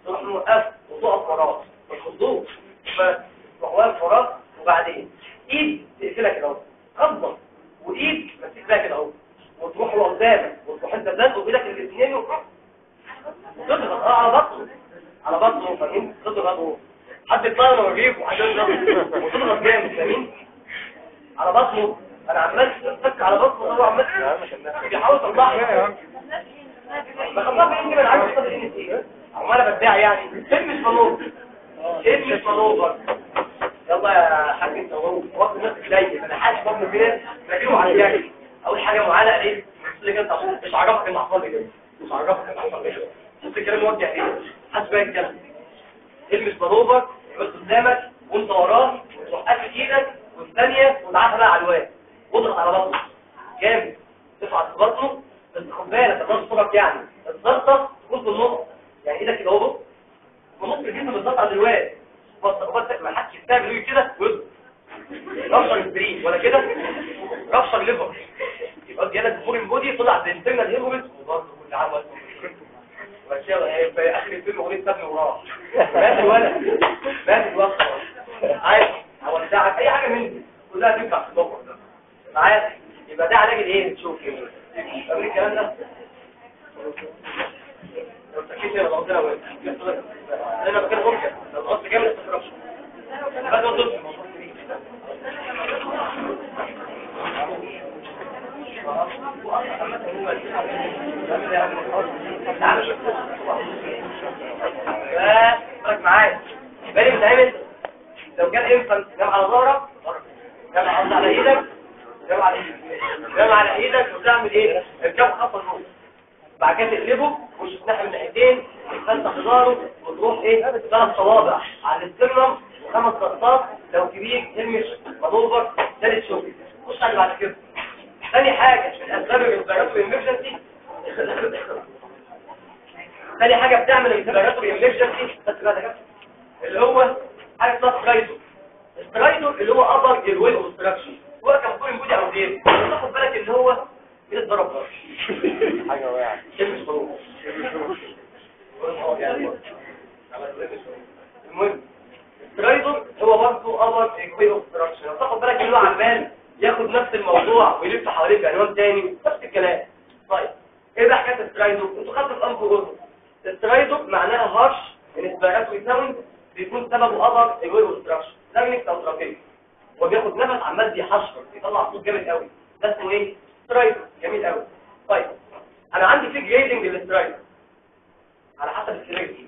تروح موقف وتقف وراه ما تخضوش بس تروح واقف وراه وبعدين ايد تقفلها كده اهو خبط وايد مسكها كده اهو وتروح لقدامك وتروح انت زنقه بايدك الاثنين وتضغط اه على بطنه على بطنه فاهمين تضغط حد يطلع له ويجيب وحد يضغط وتضغط جامد فاهمين على بطنه انا عمال اتك على بطنه هو عمال بيحاول يطلعه ما خلاص يمكن انا عارف اصلا ايه عمال بدعي يعني فيلم مش منوب فيلم مش منوب يلا يا حاج انت وهو وقت الناس قليل انا حاسس بطن فين راجعوا على الجاي اول حاجه معلق ايه اللي كده طب مش عجبك اللي حصل لي كده مش عجبك اللي حصل لي كده شفت الكلام موجه ايه حاسس بقى الكلام المس منوبر يبقى قدامك وانت وراه وتروح قافل ايدك والثانيه وتعافى بقى على الواد واضغط على بطنه جامد تفعل في بطنه بس خد بالك الضغط صورك يعني الضغطه تكون في النص يعني ايدك كده اهو في نص الجسم بالضغط على الواد بس بس ما حدش يستعمل ايه كده ويضغط رفشر البرين ولا كده رفشر ليفر يبقى زياده الفورين بودي طلع بالانترنال هيموريج وبرضه كل عام وانتم بس في اخر الفيلم اغنيه سابني وراه مات الولد مات الولد عايز هو بتاعك اي حاجه من دي كلها تنفع في البقر معايا يبقى ده علاج الايه تشوف ايه قبل الكلام ده لو سكت يا ربنا وين انا بكره ممكن لو ضغطت جامد ما تضربش بعد ما تضرب بس معايا بالي بتعمل لو كان انفنت جام على ظهرك جام على على ايدك جام على ايدك جام على ايدك وتعمل ايه الجام خط النص بعد كده تقلبه وش تنحي من ناحيتين تفتح ظهره وتروح ايه ثلاث صوابع على الاسترنم وخمس خطات لو كبير تلمش مدوبر ثالث شغل خش على بعد كده ثاني حاجه من اسباب الريسبيراتوري امرجنسي ثاني حاجه بتعمل الريسبيراتوري امرجنسي بس بقى ده اللي هو حاجه اسمها سترايدو سترايدو اللي هو ابر الويل اوبستراكشن هو كان فورين بودي او دير تاخد بالك ان هو بيتضرب حاجة وقعت مش خروج المهم السترايدر هو برضه ابر ايكوي اوبستراكشن لو تاخد بالك ان هو عمال ياخد نفس الموضوع ويلف حواليه بعنوان تاني نفس الكلام طيب ايه بقى حكايه السترايدر انتوا خدتوا الانف جزء السترايدر معناها هارش انسبيراتوري ساوند بيكون سببه ابر ايكوي اوبستراكشن لامينكس او تراكيه وبياخد نفس عمال بيحشر بيطلع صوت جامد قوي ده اسمه ايه سترايدر جميل قوي طيب انا عندي في جريدنج للسترايدر على حسب السيفيريتي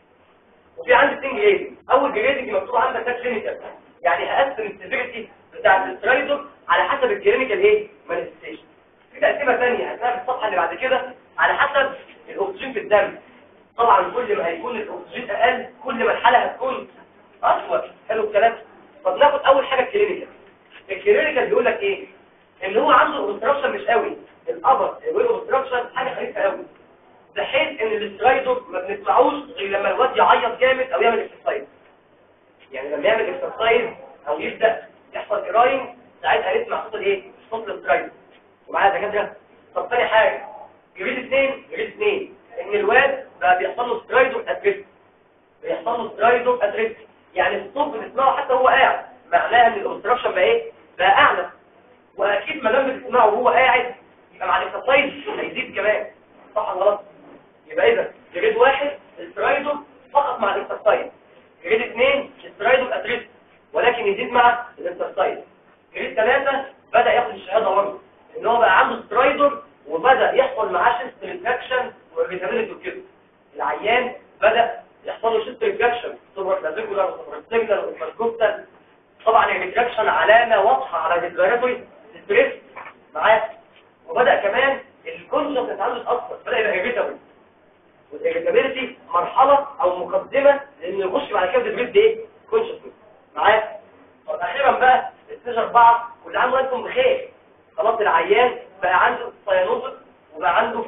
وفي عندي اثنين جريدنج اول جريدنج مكتوب عندك ده كلينيكال يعني هقسم السيفيريتي بتاع السترايدر على حسب الكلينيكال ايه مانيفستيشن في تقسيمه ثانيه هتلاقيها في الصفحه اللي بعد كده على حسب الاكسجين في الدم طبعا كل ما هيكون الاكسجين اقل كل ما الحاله هتكون اسوء حلو الكلام طب ناخد اول حاجه الكلينيكال الكلينيكال بيقول لك ايه ان هو عنده اوبستراكشن مش قوي الابر الويب اوبستراكشن حاجه خفيفه قوي بحيث ان الاسترايدر ما بنسمعوش غير لما الواد يعيط جامد او يعمل اكسرسايز يعني لما يعمل اكسرسايز او يبدا يحصل كرايم ساعتها نسمع صوت الايه صوت الاسترايدر ومعايا دكاتره طب ثاني حاجه جريد اثنين جريد اثنين ان الواد بقى بيحصل له سترايدر اتريست بيحصل له سترايدر اتريست يعني الصوت بتسمعه حتى وهو قاعد معناها ان الاوبستراكشن بقى ايه بقى اعلى واكيد ما دام بتسمعه وهو قاعد يبقى مع الاكسرسايز هيزيد كمان صح ولا غلط يبقى اذا جريد واحد استرايدو فقط مع الاكسرسايز جريد اثنين استرايدو ادريس ولكن يزيد مع الاكسرسايز جريد ثلاثة بدأ ياخد الشهادة برضه ان هو بقى عنده سترايدر وبدأ يحصل معاه شيست ريفراكشن والفيتامينات وكده العيان بدأ يحصل له شيست ريفراكشن سوبر كلاسيكولار وسوبر سيجنال وسوبر طبعا الريفراكشن علامة واضحة على الريسبيراتوري ستريس معاه وبدأ كمان الكونشس عنده يتأثر بدأ يبقى ايريتابل والايريتابيلتي مرحلة او مقدمة لان يخش بعد كده تدريب ايه كونشس معاه طب اخيرا بقى الستيج 4 واللي عنده انتم بخير خلاص العيان بقى عنده ساينوزس وبقى عنده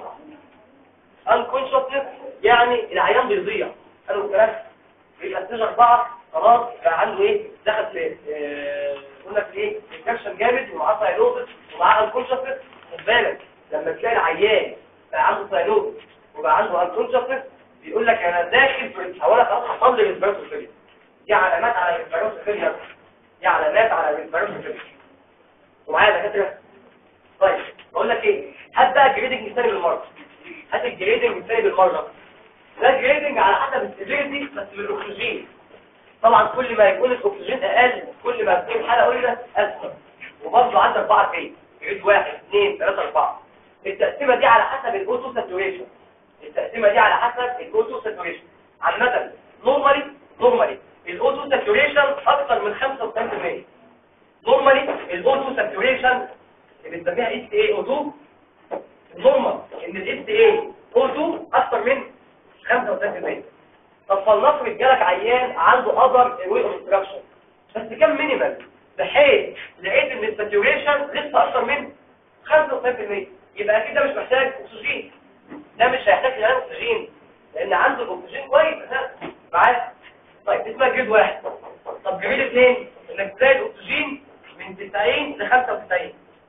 unconsciousness يعني العيان بيضيع قالوا الكلام يبقى ستيج 4 خلاص بقى عنده ايه دخل في آه، قلنا في ايه انفكشن جامد ومعاه ساينوزس ومعاه unconsciousness خد بالك لما تلاقي العيان بقى عنده ساينوزس وبقى عنده unconsciousness بيقول لك انا داخل في اولا خلاص حصل لي ريسبيرتوري فيلير دي علامات على ريسبيرتوري فيلير دي علامات على ريسبيرتوري فيلير ومعايا دكاتره طيب بقول لك ايه هات بقى الجريدنج الثاني بالمره هات الجريدنج الثاني بالمره ده الجريدنج على حسب السيفيريتي بس بالاكسجين طبعا كل ما يكون الاكسجين اقل كل ما تكون الحاله قليله اسهل وبرضه عندك اربعه جريد جريد واحد اثنين ثلاثه اربعه التقسيمه دي على حسب الاوتو ساتوريشن التقسيمه دي على حسب الاوتو ساتوريشن عامه نورمالي نورمالي الاوتو ساتوريشن اكثر من 95% نورمالي الاوتو ساتوريشن اللي بنسميها اس اي او 2 نورمال ان الاس اي او 2 اكثر من 95% طب فلنفرض جالك عيان عنده اذر وي اوبستراكشن بس كان مينيمال بحيث لقيت ان الساتوريشن لسه اكثر من 95% يبقى اكيد ده مش محتاج اكسجين ده مش هيحتاج لان اكسجين لان عنده الاكسجين كويس اساسا معاه طيب اسمها جريد واحد طب جريد اثنين انك تلاقي الاكسجين من 90 ل 95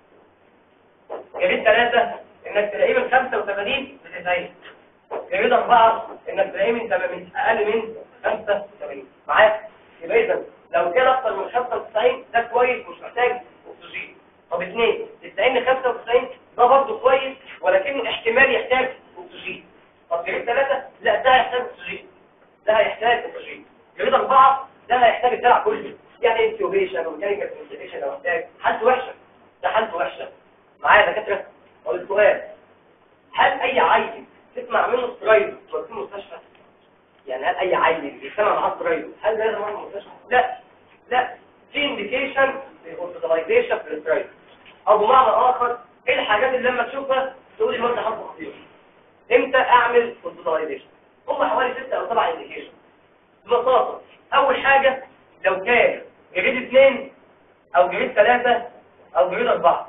جريد ثلاثة انك تلاقيه من 85 ل 90 جريد أربعة انك تلاقيه من من اقل من 85 معايا يبقى اذا لو كان اكتر من 95 ده كويس مش محتاج اكسجين طب اثنين 90 ل 95 ده برضه كويس ولكنه احتمال يحتاج اكسجين طب جريد ثلاثة لا ده هيحتاج اكسجين ده هيحتاج اكسجين جريد أربعة ده هيحتاج الدلع كله يعني انتيوبيشن وميكانيكال انتيوبيشن لو محتاج حالته وحشة ده حالته وحشة معايا دكاتره والسؤال هل اي عيل تسمع منه سترايد في المستشفى يعني هل اي عيل يسمع معاه سترايد هل لازم يروح المستشفى لا لا في انديكيشن للاوتولايزيشن في السترايد او بمعنى اخر ايه الحاجات اللي لما تشوفها تقول لي الواد حظه خطير امتى اعمل اوتولايزيشن هم حوالي ستة او سبعة انديكيشن ببساطه اول حاجه لو كان جريد اثنين او جريد ثلاثة او جريد اربعة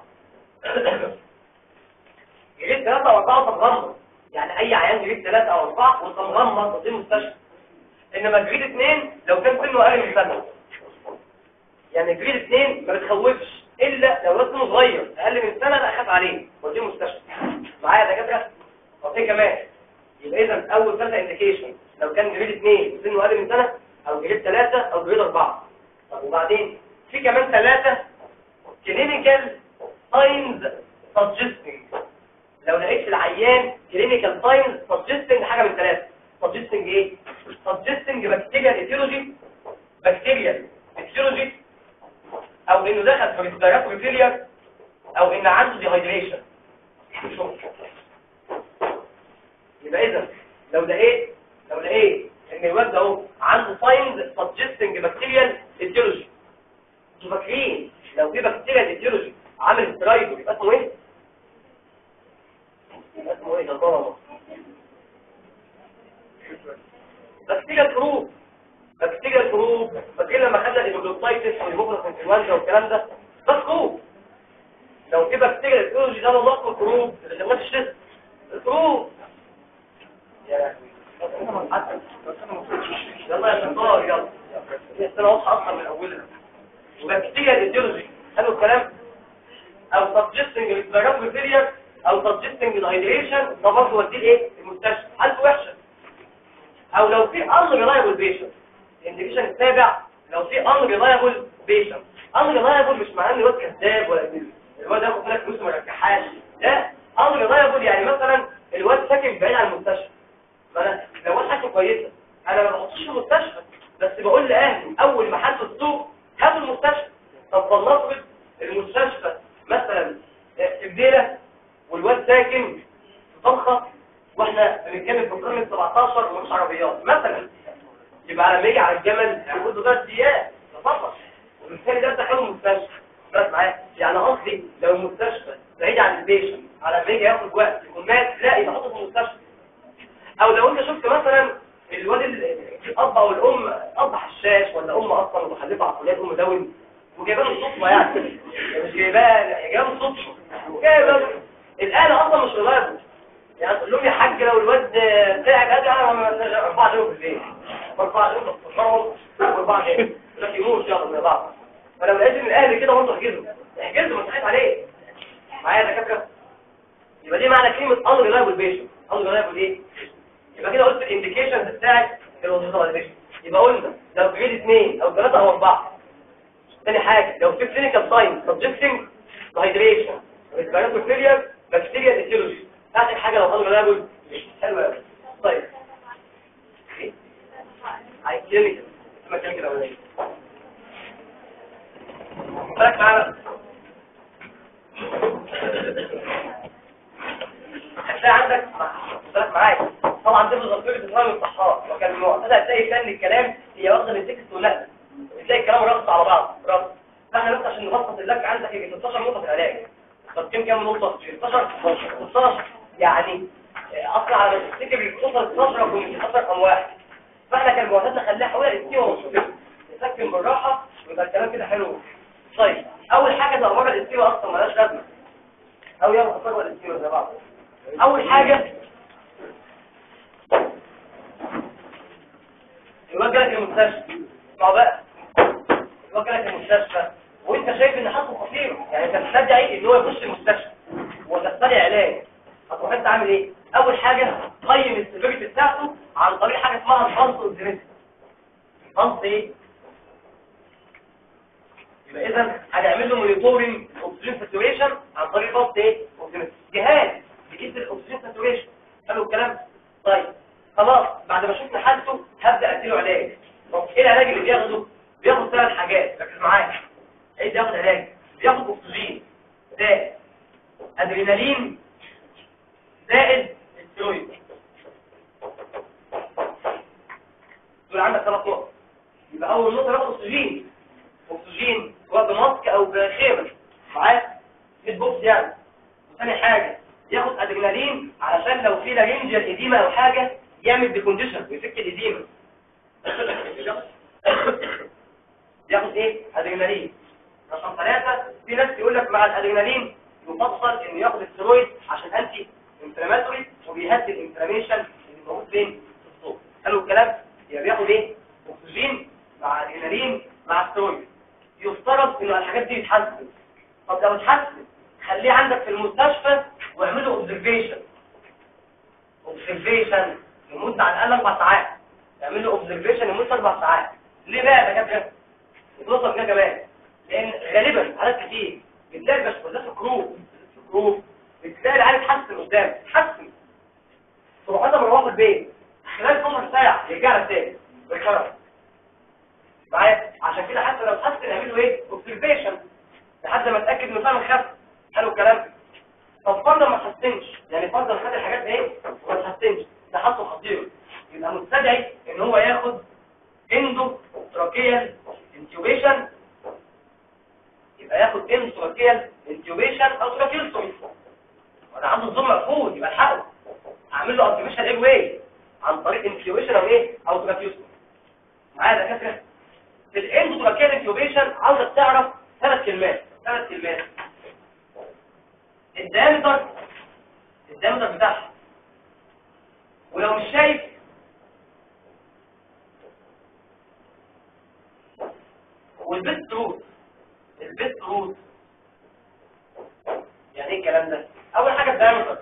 جريد ثلاثة او اربعة مغمض يعني اي عيان جريد ثلاثة او اربعة وانت مغمض في المستشفى انما جريد اثنين لو كان سنه اقل من سنة يعني جريد اثنين ما بتخوفش الا لو الواد سنه صغير اقل من سنة لا اخاف عليه وديه المستشفى معايا دكاتره طب ايه كمان يبقى اذا اول ثلاثة انديكيشن لو كان جريد اثنين سنه اقل من سنة او جريد ثلاثة او جريد اربعة طب وبعدين في كمان ثلاثة كلينيكال ساينز سجستنج لو لقيت في العيان كلينيكال ساينز سجستنج حاجه من ثلاثه سجستنج ايه سجستنج بكتيريال ايتيولوجي بكتيريال ايتيولوجي او انه دخل في ريسبيراتوري فيلير او ان عنده ديهايدريشن يبقى اذا لو لقيت لو لقيت ان الواد ده اهو عنده ساينز سجستنج بكتيريال ايتيولوجي انتوا فاكرين لو في بكتيريا ايديولوجي عامل سترايد يبقى اسمه ايه يبقى اسمه ايه ده ضرر بكتيريا الكروب بكتيريا الكروب فاكرين لما خدنا الايبوجلوتايتس والهيموجلوبين انفلونزا والكلام ده ده كروب لو في بكتيريا ايديولوجي ده والله اسمه كروب اللي ما الشيست الكروب يا يلا يا شطار يلا السنه واضحه اصلا من اولها وبكتيريا الايديولوجي حلو الكلام او سبجستنج ريسبيراتوري فيلير او سبجستنج دايدريشن ده برضه وديه ايه المستشفى حالته وحشه او لو في ان ريلايبل بيشنت الانديكيشن السابع لو في ان ريلايبل بيشنت ان ريلايبل مش معناه ان الواد كذاب ولا كده الواد ياخد منك فلوس وما يرجعهاش لا ان ريلايبل يعني مثلا الواد ساكن بعيد عن المستشفى فانا لو الواد حاجه كويسه انا ما بحطوش في المستشفى بس بقول لاهلي اول ما حد السوق هاتوا المستشفى طب فلنفرض المستشفى مثلا في بديله والواد ساكن في طبخه واحنا بنتكلم في القرن ال 17 ومش عربيات مثلا يبقى لما يجي على الجمل ياخد له ثلاث ايام ده فقط وبالتالي ده دخله المستشفى بس معايا يعني قصدي لو المستشفى بعيد عن البيشن على ما يجي ياخد وقت يكون مات لا يبقى حطه في المستشفى او لو انت شفت مثلا الواد الاب او الام اب حشاش ولا ام اصلا متخلفه عقليه ام داون وجايباه بالصدفه يعني مش جايباه جايباه بالصدفه وجايباه الاله اصلا مش ريلايبل يعني تقول لهم يا حاج لو الواد تعب ادي انا اربع يوم بالليل اربع يوم بتفرموا واربع يوم لكن يموت يلا من بعض فلو لقيت ان الاهل كده برضه احجزه احجزه ما تخاف عليه معايا يا دكاتره يبقى دي معنى كلمه ان ريلايبل بيشن ان ريلايبل ايه يبقى كده قلت الانديكيشنز بتاعت الهوسبيتاليزيشن يبقى قلنا لو جريد اثنين او ثلاثه او اربعه تاني حاجه لو في كلينيكال ساين سبجكتنج هايدريشن ريسبيراتوري فيلير بكتيريا ايتيولوجي اخر حاجه لو خدوا لابل حلو قوي طيب إيه؟ عايز كلينيكال اسمها كلينيكال اولانيه بالك معانا هتلاقي عندك بالك معايا طبعا ده بالظبط بتفهم الصحراء وكان المعتاد هتلاقي فن الكلام هي واخده من التكست ولا بتلاقي الكلام رقص على بعض رقص فاحنا بس عشان نبسط اللك عندك يجي 16 نقطه في العلاج طب كم كام نقطه 16 16 يعني آه، اصلا على ما تفتكر بتوصل 12 او 15 انواع فاحنا كان المعتاد نخليها حوالي 60 ونص كده نسكن بالراحه ويبقى الكلام كده حلو طيب اول حاجه ده مره الاستيوا اصلا مالهاش لازمه او يلا خطر الاستيوا زي بعض اول حاجه الواد جالك المستشفى اسمعوا بقى الواد جالك المستشفى وانت شايف ان حالته خطيره يعني انت بتدعي ان هو يخش المستشفى وتستدعي علاج هتروح انت عامل ايه اول حاجه قيم السيفيريتي بتاعته عن طريق حاجه اسمها الفانس اوبزيمتري الفانس ايه يبقى اذا هنعمل له مونيتورنج اوكسجين ساتوريشن عن طريق فانس ايه اوبزيمتري جهاز بيقيس الاكسجين ساتوريشن حلو الكلام طيب خلاص بعد ما شفنا حالته هبدا اديله علاج طب ايه العلاج اللي بياخده بياخد ثلاث حاجات ركز معايا ايه بياخد علاج بياخد اكسجين زائد ادرينالين زائد استرويد دول عندك ثلاث نقط يبقى اول نقطه ياخد اكسجين اكسجين سواء بماسك او بخيمه معاك هيد بوكس يعني وثاني حاجه ياخد ادرينالين علشان لو في لارنجيال ايديما او حاجه يعمل ديكونديشن ويفك الايديما ياخد ايه ادرينالين رقم ثلاثة في ناس يقول لك مع الادرينالين يفضل انه ياخد السترويد عشان انتي انفلاماتوري وبيهدي الانفلاميشن اللي موجود فين في الصوت حلو الكلام يبقى بياخد ايه اكسجين مع ادرينالين مع سترويد يفترض انه الحاجات دي تتحسن طب لو اتحسن خليه عندك في المستشفى واعمله اوبزرفيشن اوبزرفيشن لمده على الاقل اربع ساعات اعمل له اوبزرفيشن لمده اربع ساعات ليه بقى يا دكاتره بنوصل كده كمان لان غالبا حالات كتير بتلاقي بس بالذات في الكروب في الكروب بتلاقي العيال اتحسن قدام اتحسن تروح انت مروح البيت خلال 12 ساعه يرجع لك تاني ويكرر معايا عشان كده حتى لو اتحسن اعمل له ايه اوبزرفيشن لحد ما اتاكد انه فعلا خف حلو الكلام طب فرضا ما تحسنش يعني فرضا خد الحاجات دي ايه وما تحسنش ده حالته خطير يبقى مستدعي ان هو ياخد اندو تراكيال انتيوبيشن يبقى ياخد اندو تراكيال انتيوبيشن او تراكيلتومي وانا عنده الظلم مقفول يبقى الحقه اعمل له انتيوبيشن ايه واي عن طريق انتيوبيشن او ايه او تراكيلتومي معايا يا دكاتره في الاندو تراكيال انتيوبيشن عاوزك تعرف ثلاث كلمات ثلاث كلمات الدايمتر الدايمتر بتاعها ولو مش شايف والبيت روت البيت روت يعني ايه الكلام ده اول حاجه الدايمتر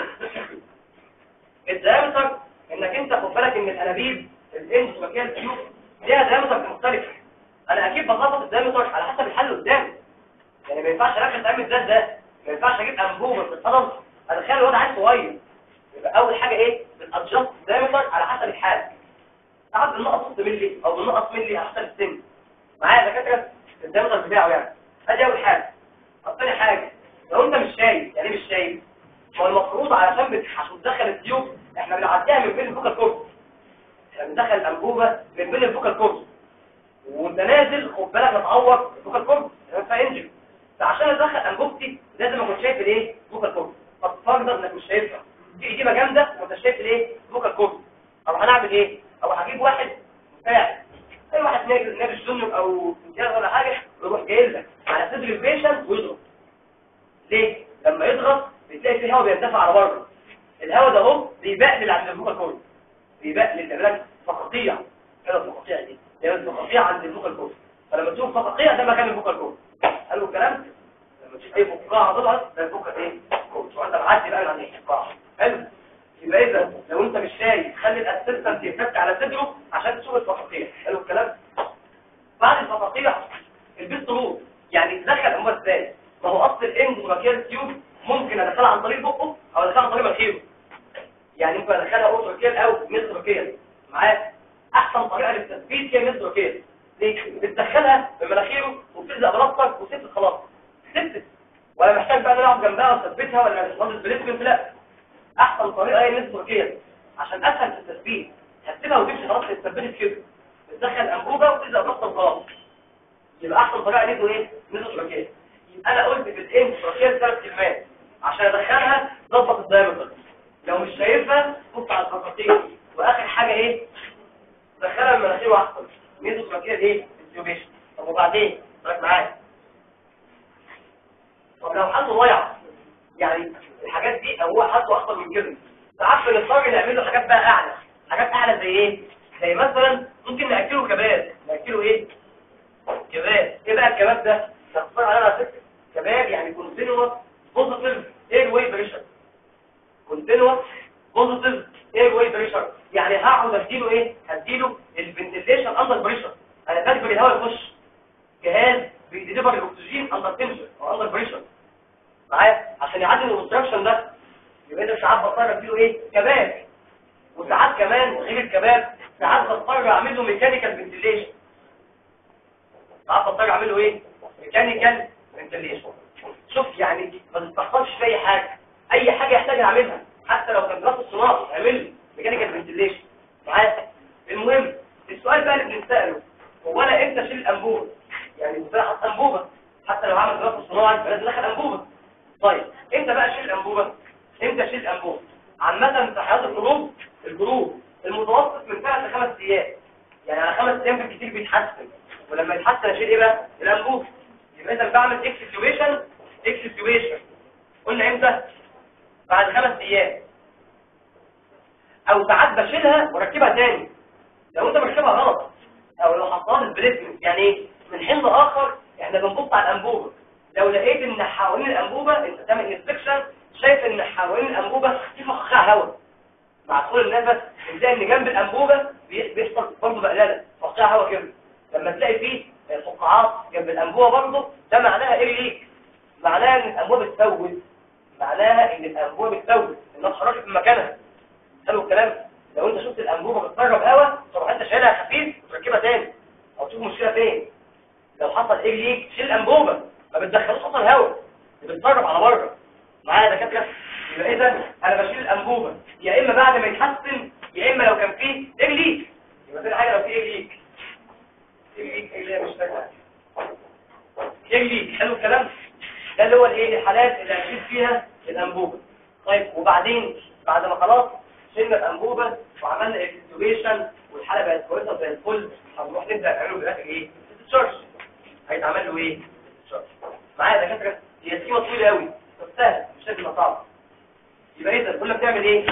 الدايمتر انك انت خد بالك ان الانابيب الانس مكان تيوب ليها دايمتر مختلف انا اكيد بظبط الدايمتر على حسب الحل قدامي يعني ما ينفعش اركز اعمل ده ده ما ينفعش اجيب انبوبه في القدم ادخل الواد عيل صغير يبقى اول حاجه ايه بنادجست دايمتر على حسب الحال ساعات بنقص نص مللي او بنقص مللي على حسب السن معايا دكاتره الدايمتر بتاعه يعني ادي اول حاجه طب تاني حاجه لو انت مش شايف يعني إيه مش شايف هو المفروض علشان بت- عشان تدخل التيوب احنا بنعديها من بين الفوكال كورس احنا بندخل الانبوبه من بين الفوكال كورس وانت نازل خد بالك متعور الفوكال كورس فيها انجل فعشان ادخل انبوبتي لازم اكون شايف الايه فوكال كورس طب فرض انك مش شايفها دي اجابه جامده وانت شايف الايه فوكال كورس طب هنعمل ايه او هجيب واحد مساعد اي واحد ناجي ناجي جونيور او امتياز ولا حاجه ويروح جاي لك على صدر البيشنت ويضرب ليه لما يضغط بتلاقي فيه هواء بيندفع على بره الهواء ده اهو بيبقلل عند الفوكال كورس بيبقلل تعمل فقاقيع كده الفقاقيع دي يعني فقاقيع عند الفوكال كورس فلما تشوف فقاقيع ده مكان الفوكال كورس حلو الكلام لما تشوف اي فقاعه طلعت ده الفوكال ايه كورس وانت معدي بقى عن الفقاعه حلو يبقى اذا لو انت مش شايف خلي الاسيستنت يفك على صدره عشان تشوف الفقاقيع حلو الكلام بعد الفقاقيع البيست روت يعني تدخل الانبوبه ازاي ما هو اصل الاندوراكيال تيوب ممكن ادخلها عن طريق بقه او ادخلها عن طريق مناخيره يعني ممكن ادخلها اوتروكيال او ميزروكيال معايا احسن طريقه للتثبيت هي ميزروكيال ليه بتدخلها بمناخيره وبتلزق براسك وسبت خلاص سبت ولا محتاج بقى نلعب جنبها وثبتها ولا نحفظ البليسمنت لا احسن طريقه هي ميزروكيال عشان اسهل في التثبيت هتسيبها وتمشي خلاص اتثبتت كده بتدخل انبوبه وتلزق براسك وخلاص يبقى احسن طريقه ليه ايه ميزروكيال يبقى انا قلت في الانفراكيال ثلاث كلمات عشان ادخلها ظبط الدايمتر لو مش شايفها بص على الخطاطير واخر حاجه ايه دخلها المناخير واحسن ميزو تركيا ايه انتيوبيشن طب وبعدين ركز معايا طب لو حد ضايع يعني الحاجات دي هو حد اكتر من كده ساعات بنضطر نعمل له حاجات بقى اعلى حاجات اعلى زي ايه زي مثلا ممكن ناكله كباب ناكله ايه كباب ايه بقى الكباب ده نختصر عليها على فكره كباب يعني كونتينوس بوزيتيف اير واي بريشر كونتينوس بوزيتيف اير واي بريشر يعني هقعد اديله ايه هديله الفنتيليشن اندر بريشر انا بجبر الهواء يخش جهاز بيديليفر الاكسجين اندر تنشن او اندر بريشر معايا عشان يعدل الاوبستراكشن ده يبقى انت ساعات بضطر اديله ايه كباب وساعات كمان غير الكباب ساعات بضطر اعمل له ميكانيكال فنتيليشن ساعات بضطر اعمل له ايه ميكانيكال فنتيليشن شوف يعني ما تستخسرش في اي حاجه اي حاجه يحتاج اعملها حتى لو كان دراسه صناعه اعمل ميكانيكال فنتيليشن معايا المهم السؤال بقى اللي بنساله هو انا امتى اشيل الانبوبه يعني ازاي احط انبوبه حتى لو هعمل دراسه صناعه فلازم ادخل انبوبه طيب امتى بقى اشيل الانبوبه امتى اشيل الانبوبه عامه في حياه الجروب الجروب المتوسط من ثلاث لخمس ايام يعني على خمس ايام بالكتير بيتحسن ولما يتحسن اشيل ايه بقى الانبوبه يبقى اذا بعمل اكسكيوبيشن اكسكيوبيشن قلنا امتى بعد خمس ايام او ساعات بشيلها واركبها تاني لو انت مركبها غلط او لو حطها البليسمنت يعني ايه من حين لاخر احنا بنبص على الانبوبه لو لقيت ان حوالين الانبوبه انت تعمل انسبكشن شايف ان حوالين الانبوبه في فخها هواء مع دخول النفس تلاقي ان جنب الانبوبه بي- بيحصل برضه بقلاله فخها هواء كده لما تلاقي فيه فقاعات جنب الانبوبه برضه ده معناها ايه ليك معناها ان الانبوبه بتسود معناها ان الانبوبه بتسود انها اتحركت من مكانها حلو الكلام لو انت شفت الانبوبه بتسرب هواء تروح انت شايلها خفيف وتركبها تاني او تشوف المشكله فين لو حصل ايه ليك شيل الانبوبه ما بتدخلوش اصلا هواء بتسرب على بره معايا يا دكاتره يبقى اذا انا بشيل الانبوبه يا اما بعد ما يتحسن يا اما لو كان فيه ايه ليك يبقى في حاجه لو فيه ايه ليك ايه ليك ايه اللي هي مش فاكره ايه ليك حلو الكلام ده اللي هو الايه الحالات اللي هشيل فيها الانبوبه طيب وبعدين بعد ما خلاص شلنا الانبوبه وعملنا اكستوبيشن والحاله بقت كويسه زي الفل هنروح نبدا نعمله بالاخر ايه تشارج هيتعمل له ايه تشارج معايا يا دكاتره هي سكيمه طويله قوي بس سهل مش لازم يبقى صعب يبقى اذا كل بتعمل ايه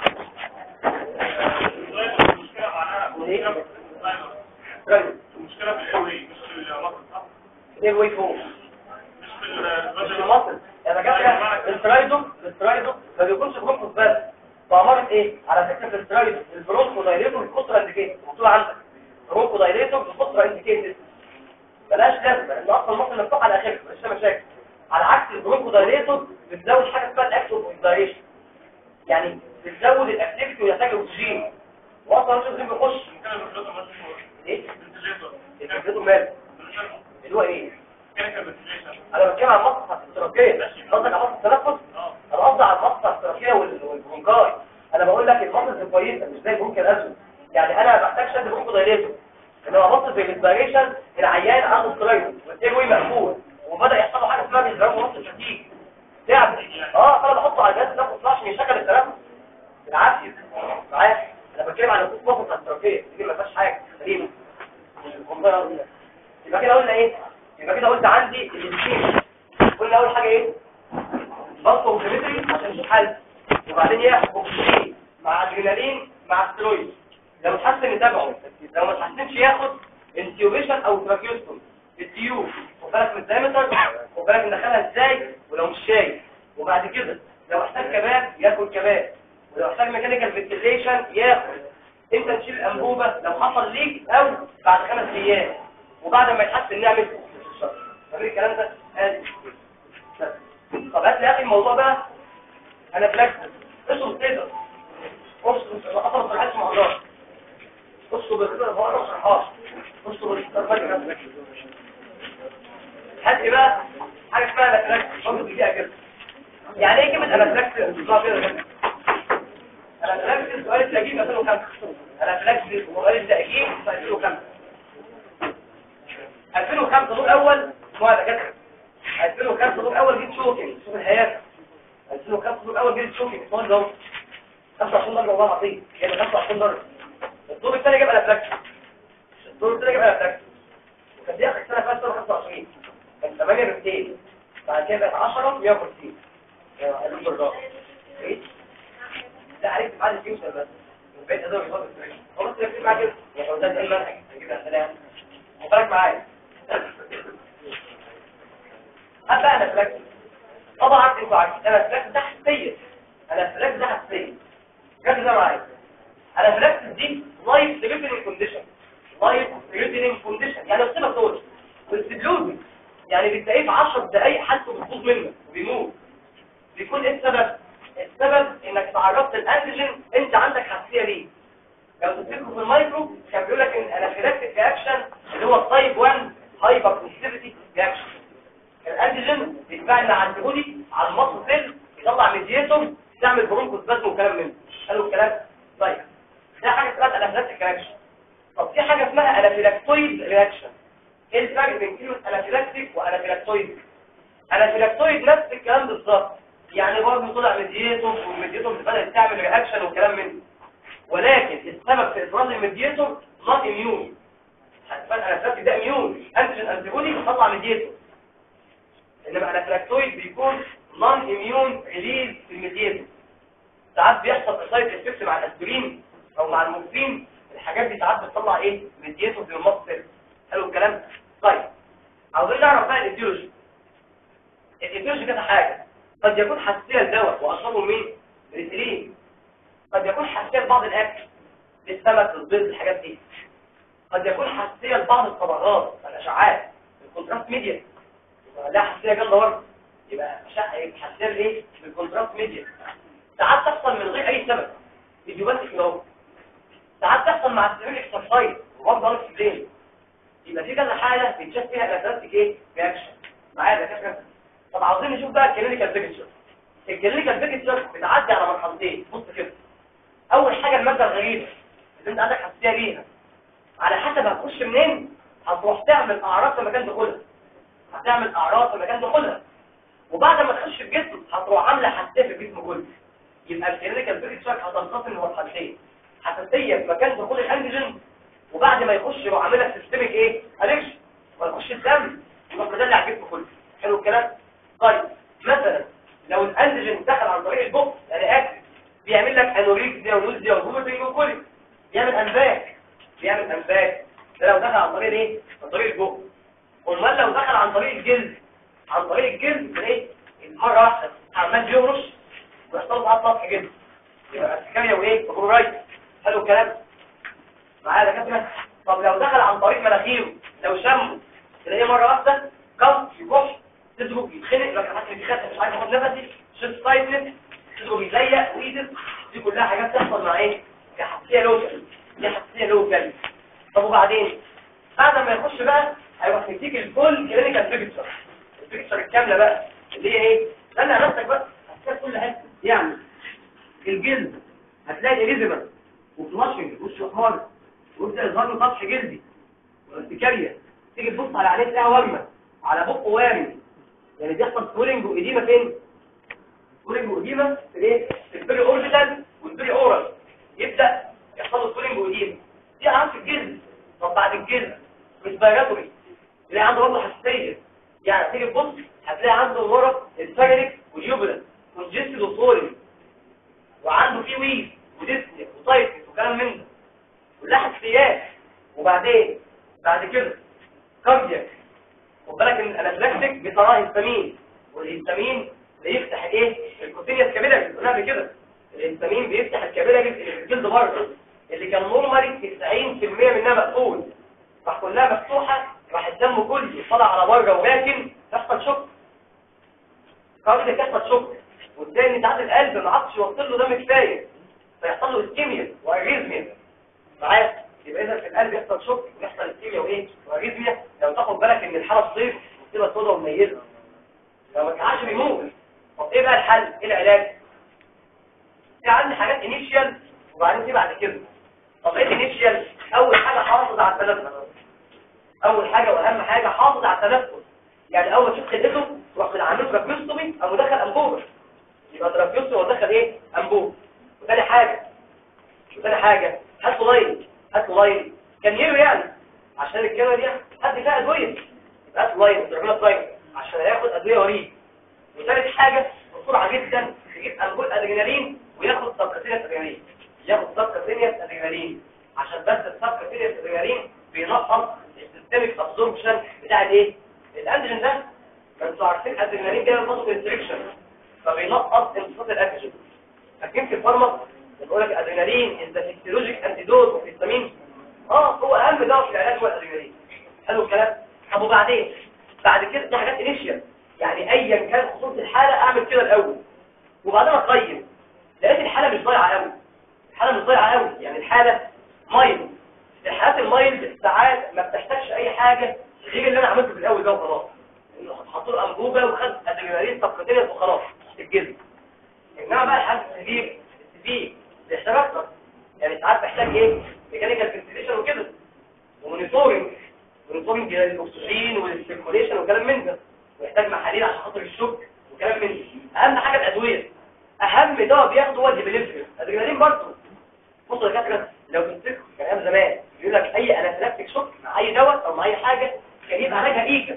ايه راجل المشكلة في الايروي مش في المصر صح؟ ايه واي فوق مش في مش الرجل المصل يا دكاتره السترايدو السترايدو ما بيكونش برونكوس بس فعمارة ايه على فكره السترايدو البرونكو دايليتور الكترة انديكيت مكتوب عندك برونكو دايليتور الكترة انديكيت بلاش لازمه ان اصلا المصل مفتوح على اخره مش مشاكل على عكس البرونكو دايليتور بتزود حاجه اسمها الاكتيف اوكسيدايشن يعني بتزود الاكتيفيتي ويحتاج اكسجين واصلا مش لازم يخش كان الرجل مشهور ايه فنتليتور الفيديو مال اللي هو ايه كان كان فنتليشن انا بتكلم عن مصلحه الاشتراكيه قصدك على مصلحه التنفس اه انا قصدي على المصلحه الاشتراكيه وال- والبرونكاي انا بقول لك المصل كويسه مش زي البرونك الازرق يعني انا ما بحتاجش ادي برونكو دايليتور انما مصل زي الانسبيريشن العيان عنده سترايد والتيروي مقفول وبدا يحصل له حاجه اسمها بيزرعوا مصل شديد تعب اه فانا بحطه على الجهاز ده ما عشان يشغل التنفس بالعافيه معايا انا بتكلم عن نصوص مصل الاشتراكيه دي ما فيهاش حاجه سليمه يبقى كده قلنا ايه يبقى كده قلت عندي الاثنين قلنا اول حاجه ايه ضغط اوكسيمتري عشان نشوف حل وبعدين ياخد اوكسجين مع ادرينالين مع سترويد لو اتحسن نتابعه لو ما اتحسنش ياخد انتيوبيشن او تراكيوستوم التيوب وبالك من الدايمتر وبالك ندخلها ازاي ولو مش شايف وبعد كده لو احتاج كباب ياكل كباب ولو احتاج مكان البيشنت ياخد انت تشيل الانبوبه لو حصل ليك او بعد خمس ايام وبعد ما يتحسن نعمل فاكر الكلام ده ادي طب هات لي اخي الموضوع بقى انا فلاكس اشرب كده اشرب اطلب في الحاج محاضرات اشرب كده هو انا شرحها اشرب الفجر هات لي بقى حاجه اسمها انافلاكس برضه فيها كده يعني ايه كلمه انافلاكس بتطلع كده كده انافلاكس السؤال التأجيب 2005 انافلاكس السؤال التأجيب 2005 2005 دول اول اسمها دكاتره 2005 دول اول جيت شوكينج شوف الحياه 2005 دول اول جيت شوكينج اسمه ده 25 درجه والله العظيم يعني 25 درجه الدور الثاني جاب انافلاكس الدور الثاني جاب انافلاكس وكان دي اخر سنه فاتت سنه 25 كان 8 ب 200 بعد كده بقت 10 150 يعني الدور ده ايه ده عليك بعد الفيوشن بس البيت ده بيظبط هو بس يكتب معاك كده يعني هو ده ايه المنهج كده سلام وخليك معايا هبقى انا فلاكس طبعا انتوا عارفين انا فلاكس ده حساسيه انا فلاكس ده حساسيه ركز ده معايا انا فلاكس دي لايف ثريتنينج كونديشن لايف ثريتنينج كونديشن يعني الصفه دول والسبلوزي يعني بتلاقيه في 10 دقايق حالته بتبوظ منك وبيموت بيكون ايه السبب السبب انك تعرضت الانتيجين انت عندك حساسيه ليه لو تفتكروا في المايكرو كان بيقول لك ان انافيلاكتيك رياكشن اللي هو التايب 1 هايبر سنسيتيفيتي رياكشن الانتيجين بيتفاعل مع الانتيبودي على المصل سيل يطلع ميدياتور تعمل برونكوسبازم وكلام منه قالوا الكلام طيب ده حاجه اسمها انافيلاكتيك رياكشن طب في حاجه اسمها انافيلاكتويد رياكشن ايه الفرق بين كلمه انافيلاكتيك وانافيلاكتويد انافيلاكتويد نفس الكلام بالظبط يعني برضه طلع ميدياتور والميدياتور بدات تعمل رياكشن وكلام منه ولكن السبب في افراز الميدياتور نون اميون الانافيلاكتيك ده اميون انتيجين انتيبودي بيطلع ميدياتور انما الانافيلاكتويد بيكون نون اميون ريليز في الميدياتور ساعات بيحصل سايد افكت مع الاسبرين او مع المورفين الحاجات دي ساعات بتطلع ايه ميدياتور في المصل حلو الكلام طيب عاوزين نعرف بقى الايديولوجي الايديولوجي كده حاجه قد يكون حساسيه للدواء واشربه مين الانسولين قد يكون حساسيه لبعض الاكل للسمك للبيض الحاجات دي قد يكون حساسيه لبعض الصبغات الاشعاعات الكونتراست ميديا لا حساسيه جامده برضه يبقى حساسيه لايه للكونتراست ميديا ساعات تحصل من غير اي سبب فيديوهات كده ساعات تحصل مع السيريك اكسرسايز وبرضه نفس البين يبقى في كذا حاله بيتشاف فيها الاساسيك ايه رياكشن معايا يا دكاتره طب عاوزين نشوف بقى الكلينيكال بيكتشر الكلينيكال بيكتشر بتعدي على مرحلتين بص كده اول حاجه الماده الغريبه اللي انت عندك حساسيه ليها على حسب هتخش منين هتروح تعمل اعراض في مكان دخولها هتعمل اعراض في مكان دخولها وبعد ما تخش الجسم هتروح عامله حساسيه في الجسم كله يبقى الكلينيكال بيكتشر هتنقسم لمرحلتين حساسيه في مكان دخول الانتيجين وبعد ما يخش يروح عامل لك سيستميك ايه اليكشن ويخش الدم يبقى مدلع على الجسم كله حلو الكلام طيب مثلا لو الانتيجين دخل عن طريق البق يعني اكل بيعمل لك انوريكسيا ونوزيا وفوميتنج وكولي بيعمل انباك بيعمل انباك ده لو دخل عن طريق ايه عن طريق البق امال لو دخل عن طريق الجلد عن طريق الجلد ايه مره واحده عمال بيهرش ويحصل له سطح جلد يبقى اسكاريا وايه وبرورايت حلو الكلام معايا دكاتره طب لو دخل عن طريق مناخيره لو شمه تلاقيه مره واحده كف يكح صدره بيتخنق لو حد بيخاف مش عارف ياخد نفسي شيست تايتنس صدره بيضيق ويزن دي كلها حاجات تحصل مع ايه كحساسيه لوكال دي حساسيه لوكال طب وبعدين بعد ما يخش بقى هيروح يديك الفول كلينيكال بيكتشر البيكتشر الكامله بقى اللي هي ايه استنى نفسك بقى هتلاقي كل حته يعني الجلد هتلاقي اليزيما وفلاشنج وش احمر ويبدا يظهر له سطح جلدي وارتكاريه تيجي تبص على عليه تلاقيها ورمه على بقه وارم يعني بيحصل سويلنج واديمه فين سويلنج واديمه في الايه في البري اوربيتال والبري اورال يبدا يحصل له سويلنج واديمه دي عارف في الجلد طب بعد الجلد ريسبيراتوري تلاقي عنده برضه حساسيه يعني تيجي تبص هتلاقي عنده ورا الفاجريك واليوبلن كونجستد وصوري وعنده فيه ويز وديسنيا وسايتس وكلام من ده كلها حساسيات وبعدين بعد كده كاردياك خد بالك ان الانافلاكتيك بيطلع هيستامين والهيستامين بيفتح الايه الكوتينيوس كابيلاري قلنا قبل كده الهستامين بيفتح الكابيلاريز اللي في الجلد بره اللي كان نورمالي 90% منها مقفول راح كلها مفتوحه راح الدم كله طلع على بره ولكن تحصل شك قبل ده تحصل شك والتاني ساعات القلب ما عادش يوصل له دم كفايه فيحصل له اسكيميا واريزميا معايا يبقى اذا في القلب يحصل شك ويحصل اسكيميا وايه واريزميا لو تاخد بالك ان الحاله الصيف بتبقى سودا ومنيله لو ما كانش بيموت طب ايه بقى الحل ايه العلاج في عندي حاجات انيشيال وبعدين في بعد كده طب ايه انيشيال اول حاجه حافظ على التنفس اول حاجه واهم حاجه حافظ على التنفس يعني اول ما تشوف خدته تروح عامل تراكيوستومي او مدخل انبوبه يبقى تراكيوستومي ودخل ايه انبوب وثاني حاجه وثاني حاجه هات له لاين هات له لاين كان يرو يعني عشان الكلمه دي هات فيها ادويه يبقى هات له لاين ترجمه لاين عشان هياخد ادويه وريد وثالث حاجه بسرعه جدا يجيب انبول ادرينالين وياخد سبكتينيا ادرينالين ياخد سبكتينيا ادرينالين عشان بس السبكتينيا ادرينالين بينقص السيستميك ابزوربشن بتاع الايه الانتيجين ده ما انتوا عارفين الادرينالين ده بينقص الانستركشن فبينقص امتصاص الاكسجين فاكرين في الفارما بيقول لك الادرينالين از ذا فيسيولوجيك انتيدوت اوف الهستامين اه هو اهم دواء في العلاج هو الادرينالين حلو الكلام طب وبعدين بعد كده دي حاجات انيشيال يعني ايا كان خصوص الحاله اعمل كده الاول وبعدين اقيم لقيت الحاله مش ضايعه قوي الحاله مش ضايعه قوي يعني الحاله مايلد الحالات المايلد ساعات ما بتحتاجش اي حاجه غير اللي انا عملته في الاول ده وخلاص انه حطوا له انبوبه وخد ادرينالين صفقتين وخلاص في الجلد انما بقى الحالات السبيل السبيل بيحتاج اكتر يعني ساعات بيحتاج ايه ميكانيكال فنتيليشن وكده ومونيتورنج مونيتورنج للاكسجين والسيركوليشن وكلام من ده ويحتاج محاليل عشان خاطر الشك وكلام من ده اهم حاجه الادويه اهم دواء بياخده هو الديبليفرين الادرينالين برضه بصوا يا دكاتره لو تفتكروا كان ايام زمان يقول لك اي انافيلاكتيك شوك مع اي دواء او مع اي حاجه كان يبقى علاجها ايجا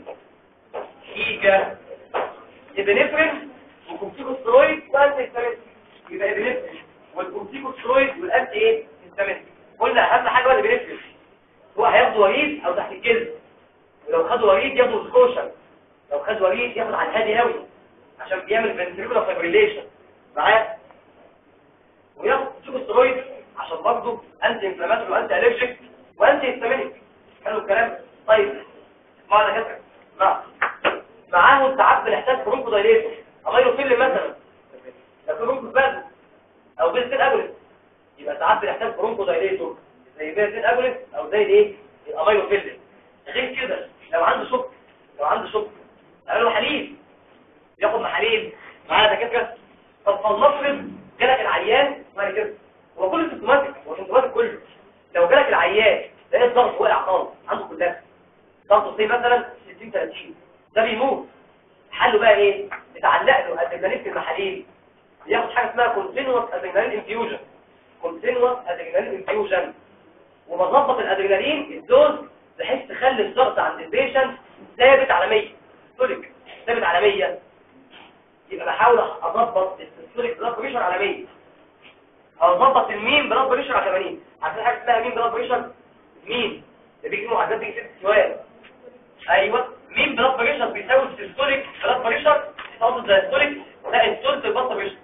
ايجا ابنفرين وكورتيكوسترويد وانتي هيستامين يبقى ابنفرين والكورتيكوسترويد والانتي ايه هيستامين قلنا اهم حاجه هو الابنفرين هو هياخد وريد او تحت الجلد ولو خد وريد ياخد سكوشن لو خد وريد ياخد على الهادي قوي عشان بيعمل فنتريكولار فايبريليشن معايا وياخد كورتيكوسترويد عشان برضه انتي انفلاماتوري وانتي الرجيك وانتي هيستامينيك حلو الكلام طيب معنى كده مع معاهم ساعات بنحتاج برونكو دايليتور اميروفيل مثلا لو في برونكو سبازم او بيلتين اجوليس يبقى ساعات بنحتاج برونكو دايليتور زي بيلتين اجوليس او زي الايه الاميروفيل غير كده لو عنده شك لو عنده شك قال له محاليل ياخد محاليل معاه دكاتره طب فلنفرض جالك العيان بعد كده هو كله سيمتوماتيك هو سيمتوماتيك كله لو جالك العيان لقيت ضغط واقع خالص عنده كلها ضغطه سي مثلا 60 30 ده بيموت حله بقى ايه يتعلق له ادرينالين في المحاليل ياخد حاجه اسمها كونتينوس ادرينالين انفيوجن كونتينوس ادرينالين انفيوجن وبظبط الادرينالين الدوز بحيث تخلي الضغط عند البيشنت ثابت على 100 سوليك ثابت على 100 يبقى بحاول اظبط السوليك بلاد بريشر على 100 او اظبط المين بلاد بريشر على 80 عارفين حاجه اسمها مين بلاد بريشر مين ده بيجي معدات بيجي ست سؤال ايوه مين بلاد بريشر بيساوي السيستوليك بلاد بريشر يساوي الدايستوليك ده السولت البلاد بريشر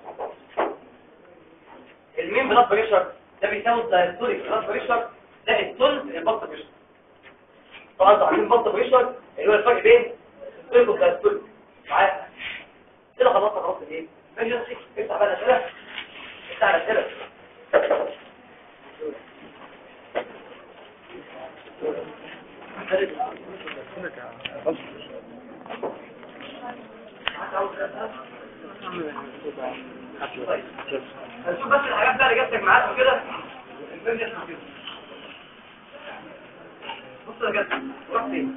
المين بلاد بريشر ده بيساوي الدايستوليك بلاد بريشر ده السولت البلاد بريشر طبعا انتوا عارفين البلاد بريشر اللي هو الفرق بين السولت والدايستوليك معايا كده خلصنا خلاص الايه ماشي افتح بقى الاسئله افتح الاسئله طيب. هنشوف بس الحاجات بقى اللي جبتك معاك كده المنجز كده بص يا جدع روح فين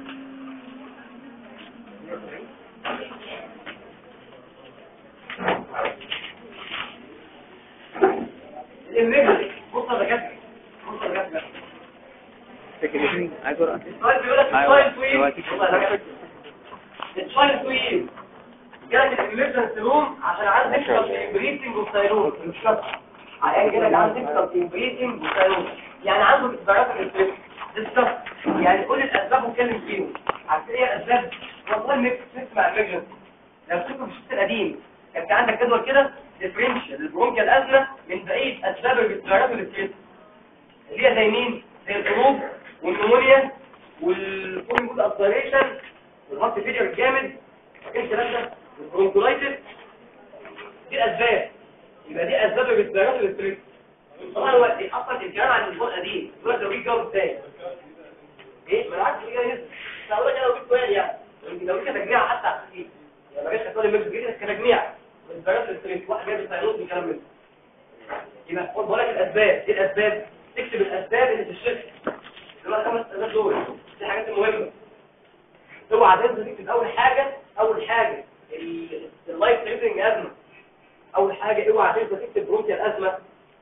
المنجز بص يا جدع بص يا جدع تكلفني عايز ورقة السؤال بيقول لك أيوة. السؤال طويل دلوقتي. والله لا جدع. السؤال طويل جالك الامرجنسي روم عشان عايز تكتب بريتنج وسايروز مش شرط عيان جالك عايز تكتب بريتنج وسايروز يعني عنده اختبارات الانفليكس ديسكس يعني كل الاسباب واتكلم فيهم عارفين ايه الاسباب والله ميكس ميكس مع امرجنسي لو تفتكروا في الشيت القديم كان في عندك جدول كده ديفرنشال البرونكيال ازمه من بقيه اسباب الريسبيراتوري ستريس اللي هي زي مين زي الحروب والنمونيا والفول اسبيريشن والهارت فيلير الجامد فاكر الكلام ده والبرونكولايتس دي اسباب يبقى دي اسباب الريسبيراتوري ستريس طبعا هو اصلا الكلام عن الاسبوع القديم دلوقتي لو جيت جاوب ازاي ايه ما انا عارف ايه نسبه بس هقول لك انا لو جبت سؤال يعني لو جبت تجميع حتى على الخفيف يعني ما جاش هتقول لي ميكس جديد كتجميع الريسبيراتوري ستريس واحد جايب الثيرويد والكلام من يبقى خد بالك الاسباب ايه الاسباب تكتب الاسباب اللي في الشركه اللي هو الخمس اسباب دول دي الحاجات المهمه اوعى تنسى تكتب اول حاجه اول حاجه ال- اللايف ثريتنج ازمه اول حاجه اوعى تنسى تكتب برونكيال ازمه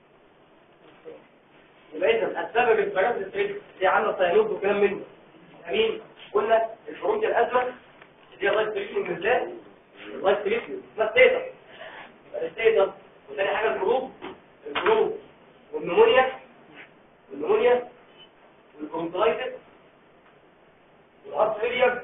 يبقى اذا اسباب الريسبيراتوري ستريس دي عامله ثيرويد وكلام منه امين قلنا البرونكيال ازمه دي اللايف ثريتنج بالذات اللايف ثريتنج اسمها ستيتس الستيتس وثاني حاجه الجروب الجروب والنمونيا والنمونيا والبرونكولايتس والهارت فيلير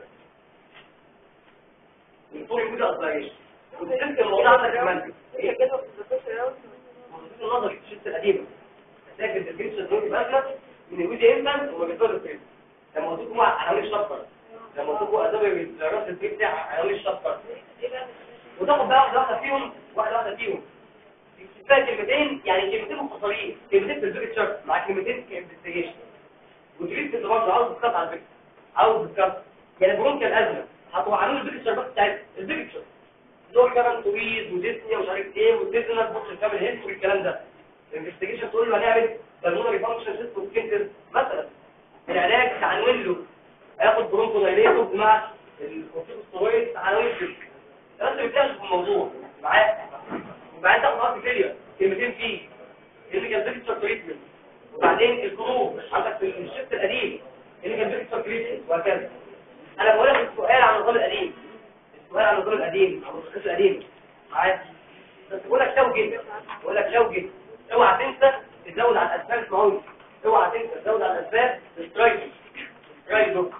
والفوري مود اسبيريشن وتلك الموضوع عندك كمان هي كده منظور النظر في الشفت القديمه هتلاقي الديفينشن دول مثلا من الويدي انفانت وما بيطول الفيلم لما قلت لكم عناوين الشفر لما قلت لكم اداب الراس الفيلم بتاع عناوين الشفر وتاخد بقى واحده واحده فيهم واحده واحده فيهم فيها كلمتين يعني كلمتين مختصرين كلمتين في الفيديو تشارت مع كلمتين كانفستيجيشن وتريد في برضه عاوز تسقط على فكره عاوز تسقط يعني برونكيال ازمه هتوعدوا الفيديو تشارت بتاعت الفيديو تشارت دول كمان تويز وديسنيا ومش عارف ايه وديزنر بوكس كامل هيستوري الكلام ده الانفستيجيشن تقول له هنعمل بالمونري فانكشن سيستم سكنتر مثلا العلاج تعنون له هياخد برونكو دايليتور مع الكورتيكوستيرويد عناوين كده انت بتكتشف في الموضوع معايا وبعدين تاخد هارت فيلير كلمتين فيه اللي كان بيكتشر تريتمنت وبعدين الجروب عندك في الشفت القديم اللي كان بيكتشر تريتمنت وهكذا انا بقول لك السؤال عن النظام القديم السؤال عن النظام القديم او التشخيص القديم معايا بس بقول لك لو جيت بقول لك لو جيت اوعى تنسى تزود على الاسباب اسمعوني اوعى تنسى تزود على الاسباب السترايدو سترايدو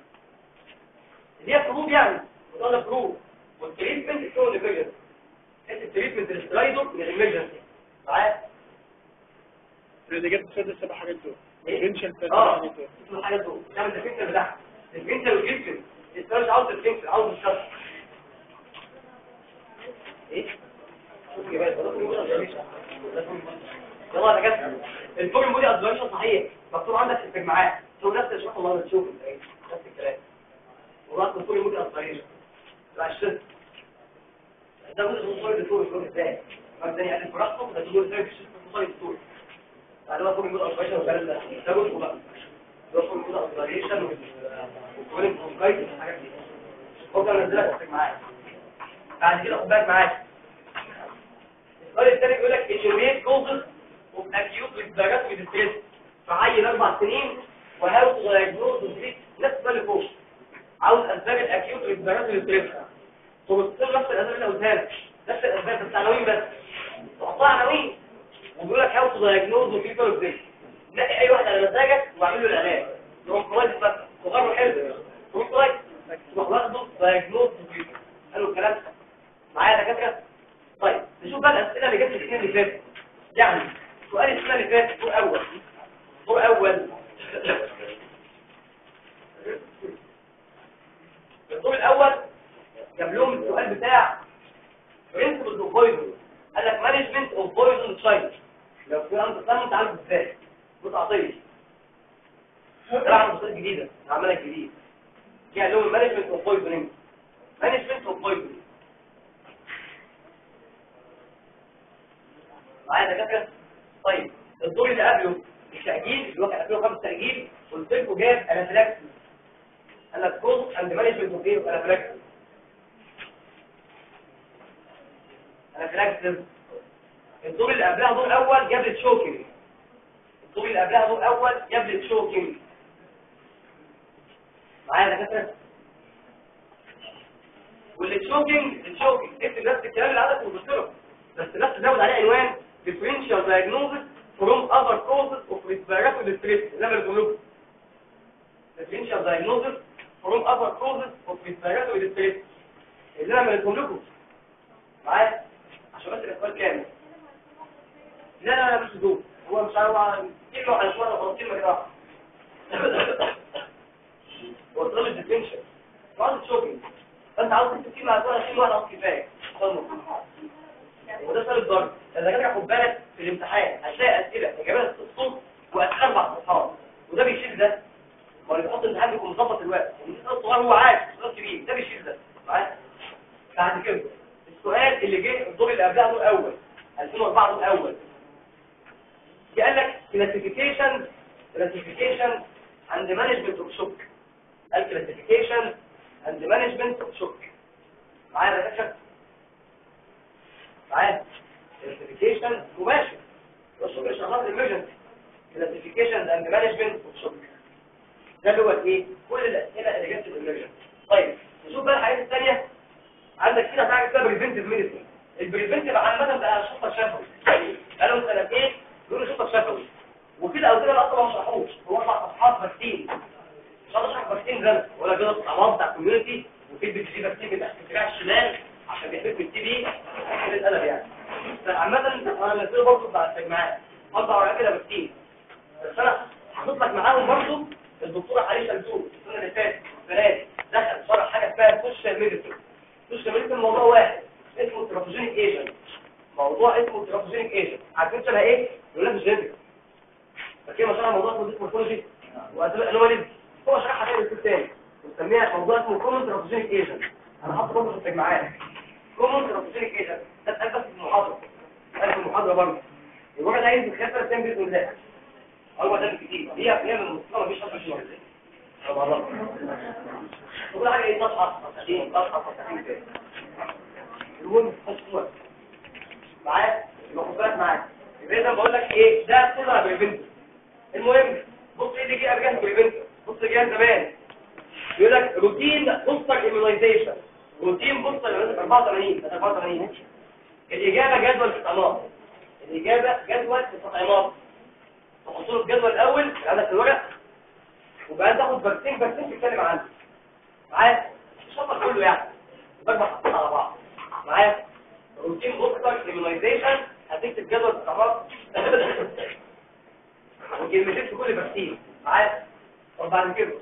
دي فروض يعني وده فروض والتريتمنت بتكون الفيجن التريتمنت السترايدو من الامرجنسي معايا اللي جبت سد السبع حاجات دول البنشن سد اه الحاجات دول اسمه الحاجات دول تعمل الفكره بتاعها الفكره والجسم السترايدو عاوز الفكره عاوز الشخص ايه شوف يا باشا يلا يا جدع الفورم بودي ادفانشن صحيح مكتوب عندك في التجمعات شوف نفس الشرح الله تشوف انت ايه نفس الكلام ورقم الفورم بودي ادفانشن لا الشرط ده جزء من صورة الدكتور الفورم ازاي فالثاني قال براحته ده جزء ازاي في صورة الدكتور بعد ما فورم بودي ادفانشن والكلام ده ده جزء بقى ده فورم بودي ادفانشن والفورم برونكايتس والحاجات دي هو كان نزلها في التجمعات بعد كده خد بالك معاك السؤال الثاني بيقول لك enumerate causes of acute respiratory distress في عيل اربع سنين وهاو تو diagnose وتريت نفس السؤال اللي فوق عاوز اسباب الاكيوت respiratory distress طب بتصير نفس الاسباب اللي قلتها لك نفس الاسباب بس عناوين بس تحطها عناوين وبيقول لك هاو تو diagnose وتريت ازاي نقي اي واحد على مزاجك واعمل له العلاج برونكولايتس بس صغير حلو برونكولايتس تروح واخده diagnose وتريت حلو الكلام معايا يا دكاتره طيب نشوف بقى الاسئله اللي جت في السنه اللي فاتت يعني سؤال السنه اللي فاتت دور اول دور اول الدور الاول جاب لهم السؤال بتاع برنسبل اوف بويزن قال لك مانجمنت اوف بويزن تشايلد لو في انت سنه انت عارف ازاي بص عطيه ده عن مصطلح جديده عملها جديد قال لهم مانجمنت اوف بويزن مانجمنت اوف بويزن معايا دكاتره طيب الدور اللي قبله التأجيل اللي هو كان 2005 تأجيل قلت لكم جاب انافلاكسي قال لك كوز اند مانجمنت اوف ايه انافلاكسي انافلاكسي الدور اللي قبلها دور اول جاب لي تشوكينج الدور اللي قبلها دور اول جاب لي تشوكينج معايا دكاتره واللي تشوكينج التشوكينج اكتب نفس الكلام اللي عندك وبص بس بس زود عليه عنوان differential diagnosis from other causes of respiratory distress زي ما بيقولوا differential diagnosis from other causes of respiratory distress اللي انا بقول لكم معايا عشان بس الاسئله كامل لا لا لا مش دوب هو مش هو كلمه على الصوره خلاص كلمه كده واحدة. هو طلب الديتنشن بعد الشوبينج فانت عاوز تكتب كلمه على الصوره كلمه واحده خلاص كفايه خلاص. وده سؤال الضرب اذا كان خد بالك في الامتحان هتلاقي اسئله اجابات الصوت واسئله اربع صفحات وده بيشيل ده ما اللي بيحط الامتحان بيكون مظبط الوقت والسؤال الصغير هو عارف السؤال كبير ده بيشيل ده معايا بعد كده السؤال اللي جه الدور اللي قبلها دور اول 2004 دور اول قال لك كلاسيفيكيشن كلاسيفيكيشن عند مانجمنت اوف شوك قال كلاسيفيكيشن عند مانجمنت اوف شوك معايا يا باشا معايا كلاسيفيكيشن مباشر والشوك اشخاص ايمرجنسي كلاسيفيكيشن اند مانجمنت اوف شوك ده اللي هو ايه كل الاسئله اللي جت في الامرجنسي طيب نشوف بقى الحاجات الثانيه عندك كده حاجه اسمها بريفنتيف ميديسين البريفنتيف عامه بقى شطه شفوي قالوا سنتين دول شطه شفوي وكده او كده اصلا ما شرحوش هو اربع صفحات فاكسين مش هشرح فاكسين ده ولا كده الاعراض بتاع الكوميونتي وكيف بتجيب فاكسين بتاع الاتجاه الشمال عشان بيحب التي بي كده القلب يعني عامه انا نزله برضه بتاع التجمعات اربع ورقات كده فاكسين بس انا هحط لك معاهم برضه الدكتوره علي شمسون السنه اللي فاتت بنات دخل شرح حاجه اسمها سوشيال ميديسين سوشيال ميديسين موضوع واحد اسمه ترافوجينيك ايجنت موضوع اسمه ترافوجينيك ايجنت عارفين شبه ايه؟ يقول لك جينيتك فكده ما شرح موضوع اسمه ديسمورفولوجي واسباب انوماليز هو شرحها تاني في الثاني ونسميها موضوع اسمه كومن ترافوجينيك ايجنت انا حاطه برضه في التجمعات كومن ترافوجينيك ايجنت ده اتقال بس في المحاضره اتقال في المحاضره برضه الورقه ده عايز خمسه سنين باذن الله هو ده الكتير هي هي من المستوى مفيش حد فيها كل حاجه ايه تصحى صفحتين تصحى صفحتين كده المهم الصور معايا يبقى خد بالك معايا يبقى اذا بقول لك ايه ده كله على بريفنت المهم بص ايه اللي جه قبل بريفنت بص جه زمان يقول لك روتين بوستر ايميونايزيشن روتين بوستر 84 84 الاجابه جدول التطعيمات الاجابه جدول التطعيمات تحط له الجدول الاول عندك الورق وبعدين تاخد فاكسين فاكسين تتكلم عنه معايا الشطر كله يعني بجمع حطيت على بعض معايا روتين بوستر ايميونايزيشن هتكتب جدول التطعيمات وكلمتين في كل فاكسين معايا طب بعد كده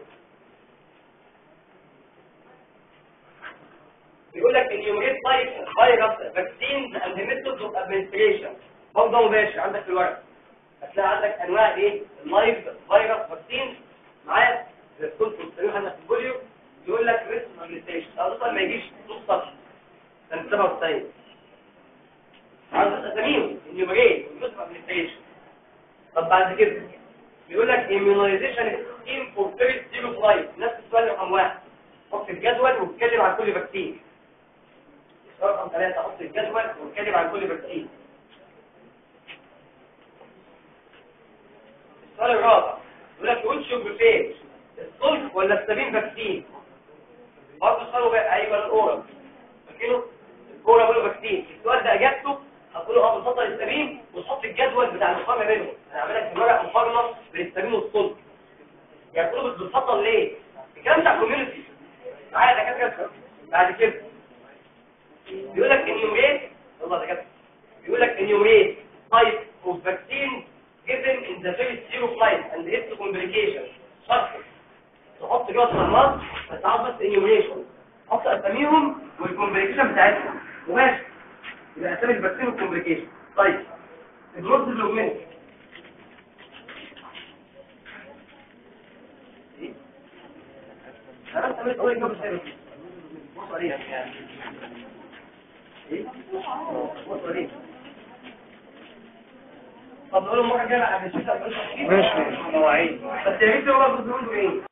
بيقول لك اليوميت تايب فيروس فاكسين اند ميثود اوف ادمنستريشن برضه مباشر عندك في الورق هتلاقي عندك انواع ايه اللايف فيروس فاكسين معايا زي الكل في عندك في البوليو يقول لك ريسك ادمنستريشن او اصلا ما يجيش نص صفحه سنه 97 عاوز اساميهم النيوميريت ريسك ادمنستريشن طب بعد كده بيقول لك immunization scheme for first zero flight نفس السؤال رقم واحد حط الجدول واتكلم عن كل فاكسين السؤال رقم ثلاثة حط الجدول واتكلم عن كل فاكسين السؤال الرابع يقول لك ويتش يو بريفير الصلب ولا السبين فاكسين برضه السؤال بقى ايوه الاورال فاكرينه الاورال ولا فاكسين السؤال ده اجابته هتقول له اه بنفضل السبين وتحط الجدول بتاع المقارنه بينهم انا هعمل لك في الورق مقارنه بين السبين والصلب يعني تقول له بتفضل ليه الكلام بتاع الكوميونتي معايا دكاتره بعد كده بيقول لك انيوميت والله دكاتره بيقول لك انيوميت تايب اوف فاكسين given in the first zero flight and its complication شرط تحط جوه الصمات بس عاوز بس انيوميشن حط اساميهم والكومبليكيشن بتاعتهم وماشي يبقى اسامي الفاكسين والكومبليكيشن طيب الجروث ديفلوبمنت انا بس عملت اول جواب الثاني بص عليها ايه بص عليها طب نقول المره الجايه عن الشتاء ماشي مواعيد بس يا ريت هو برضه ايه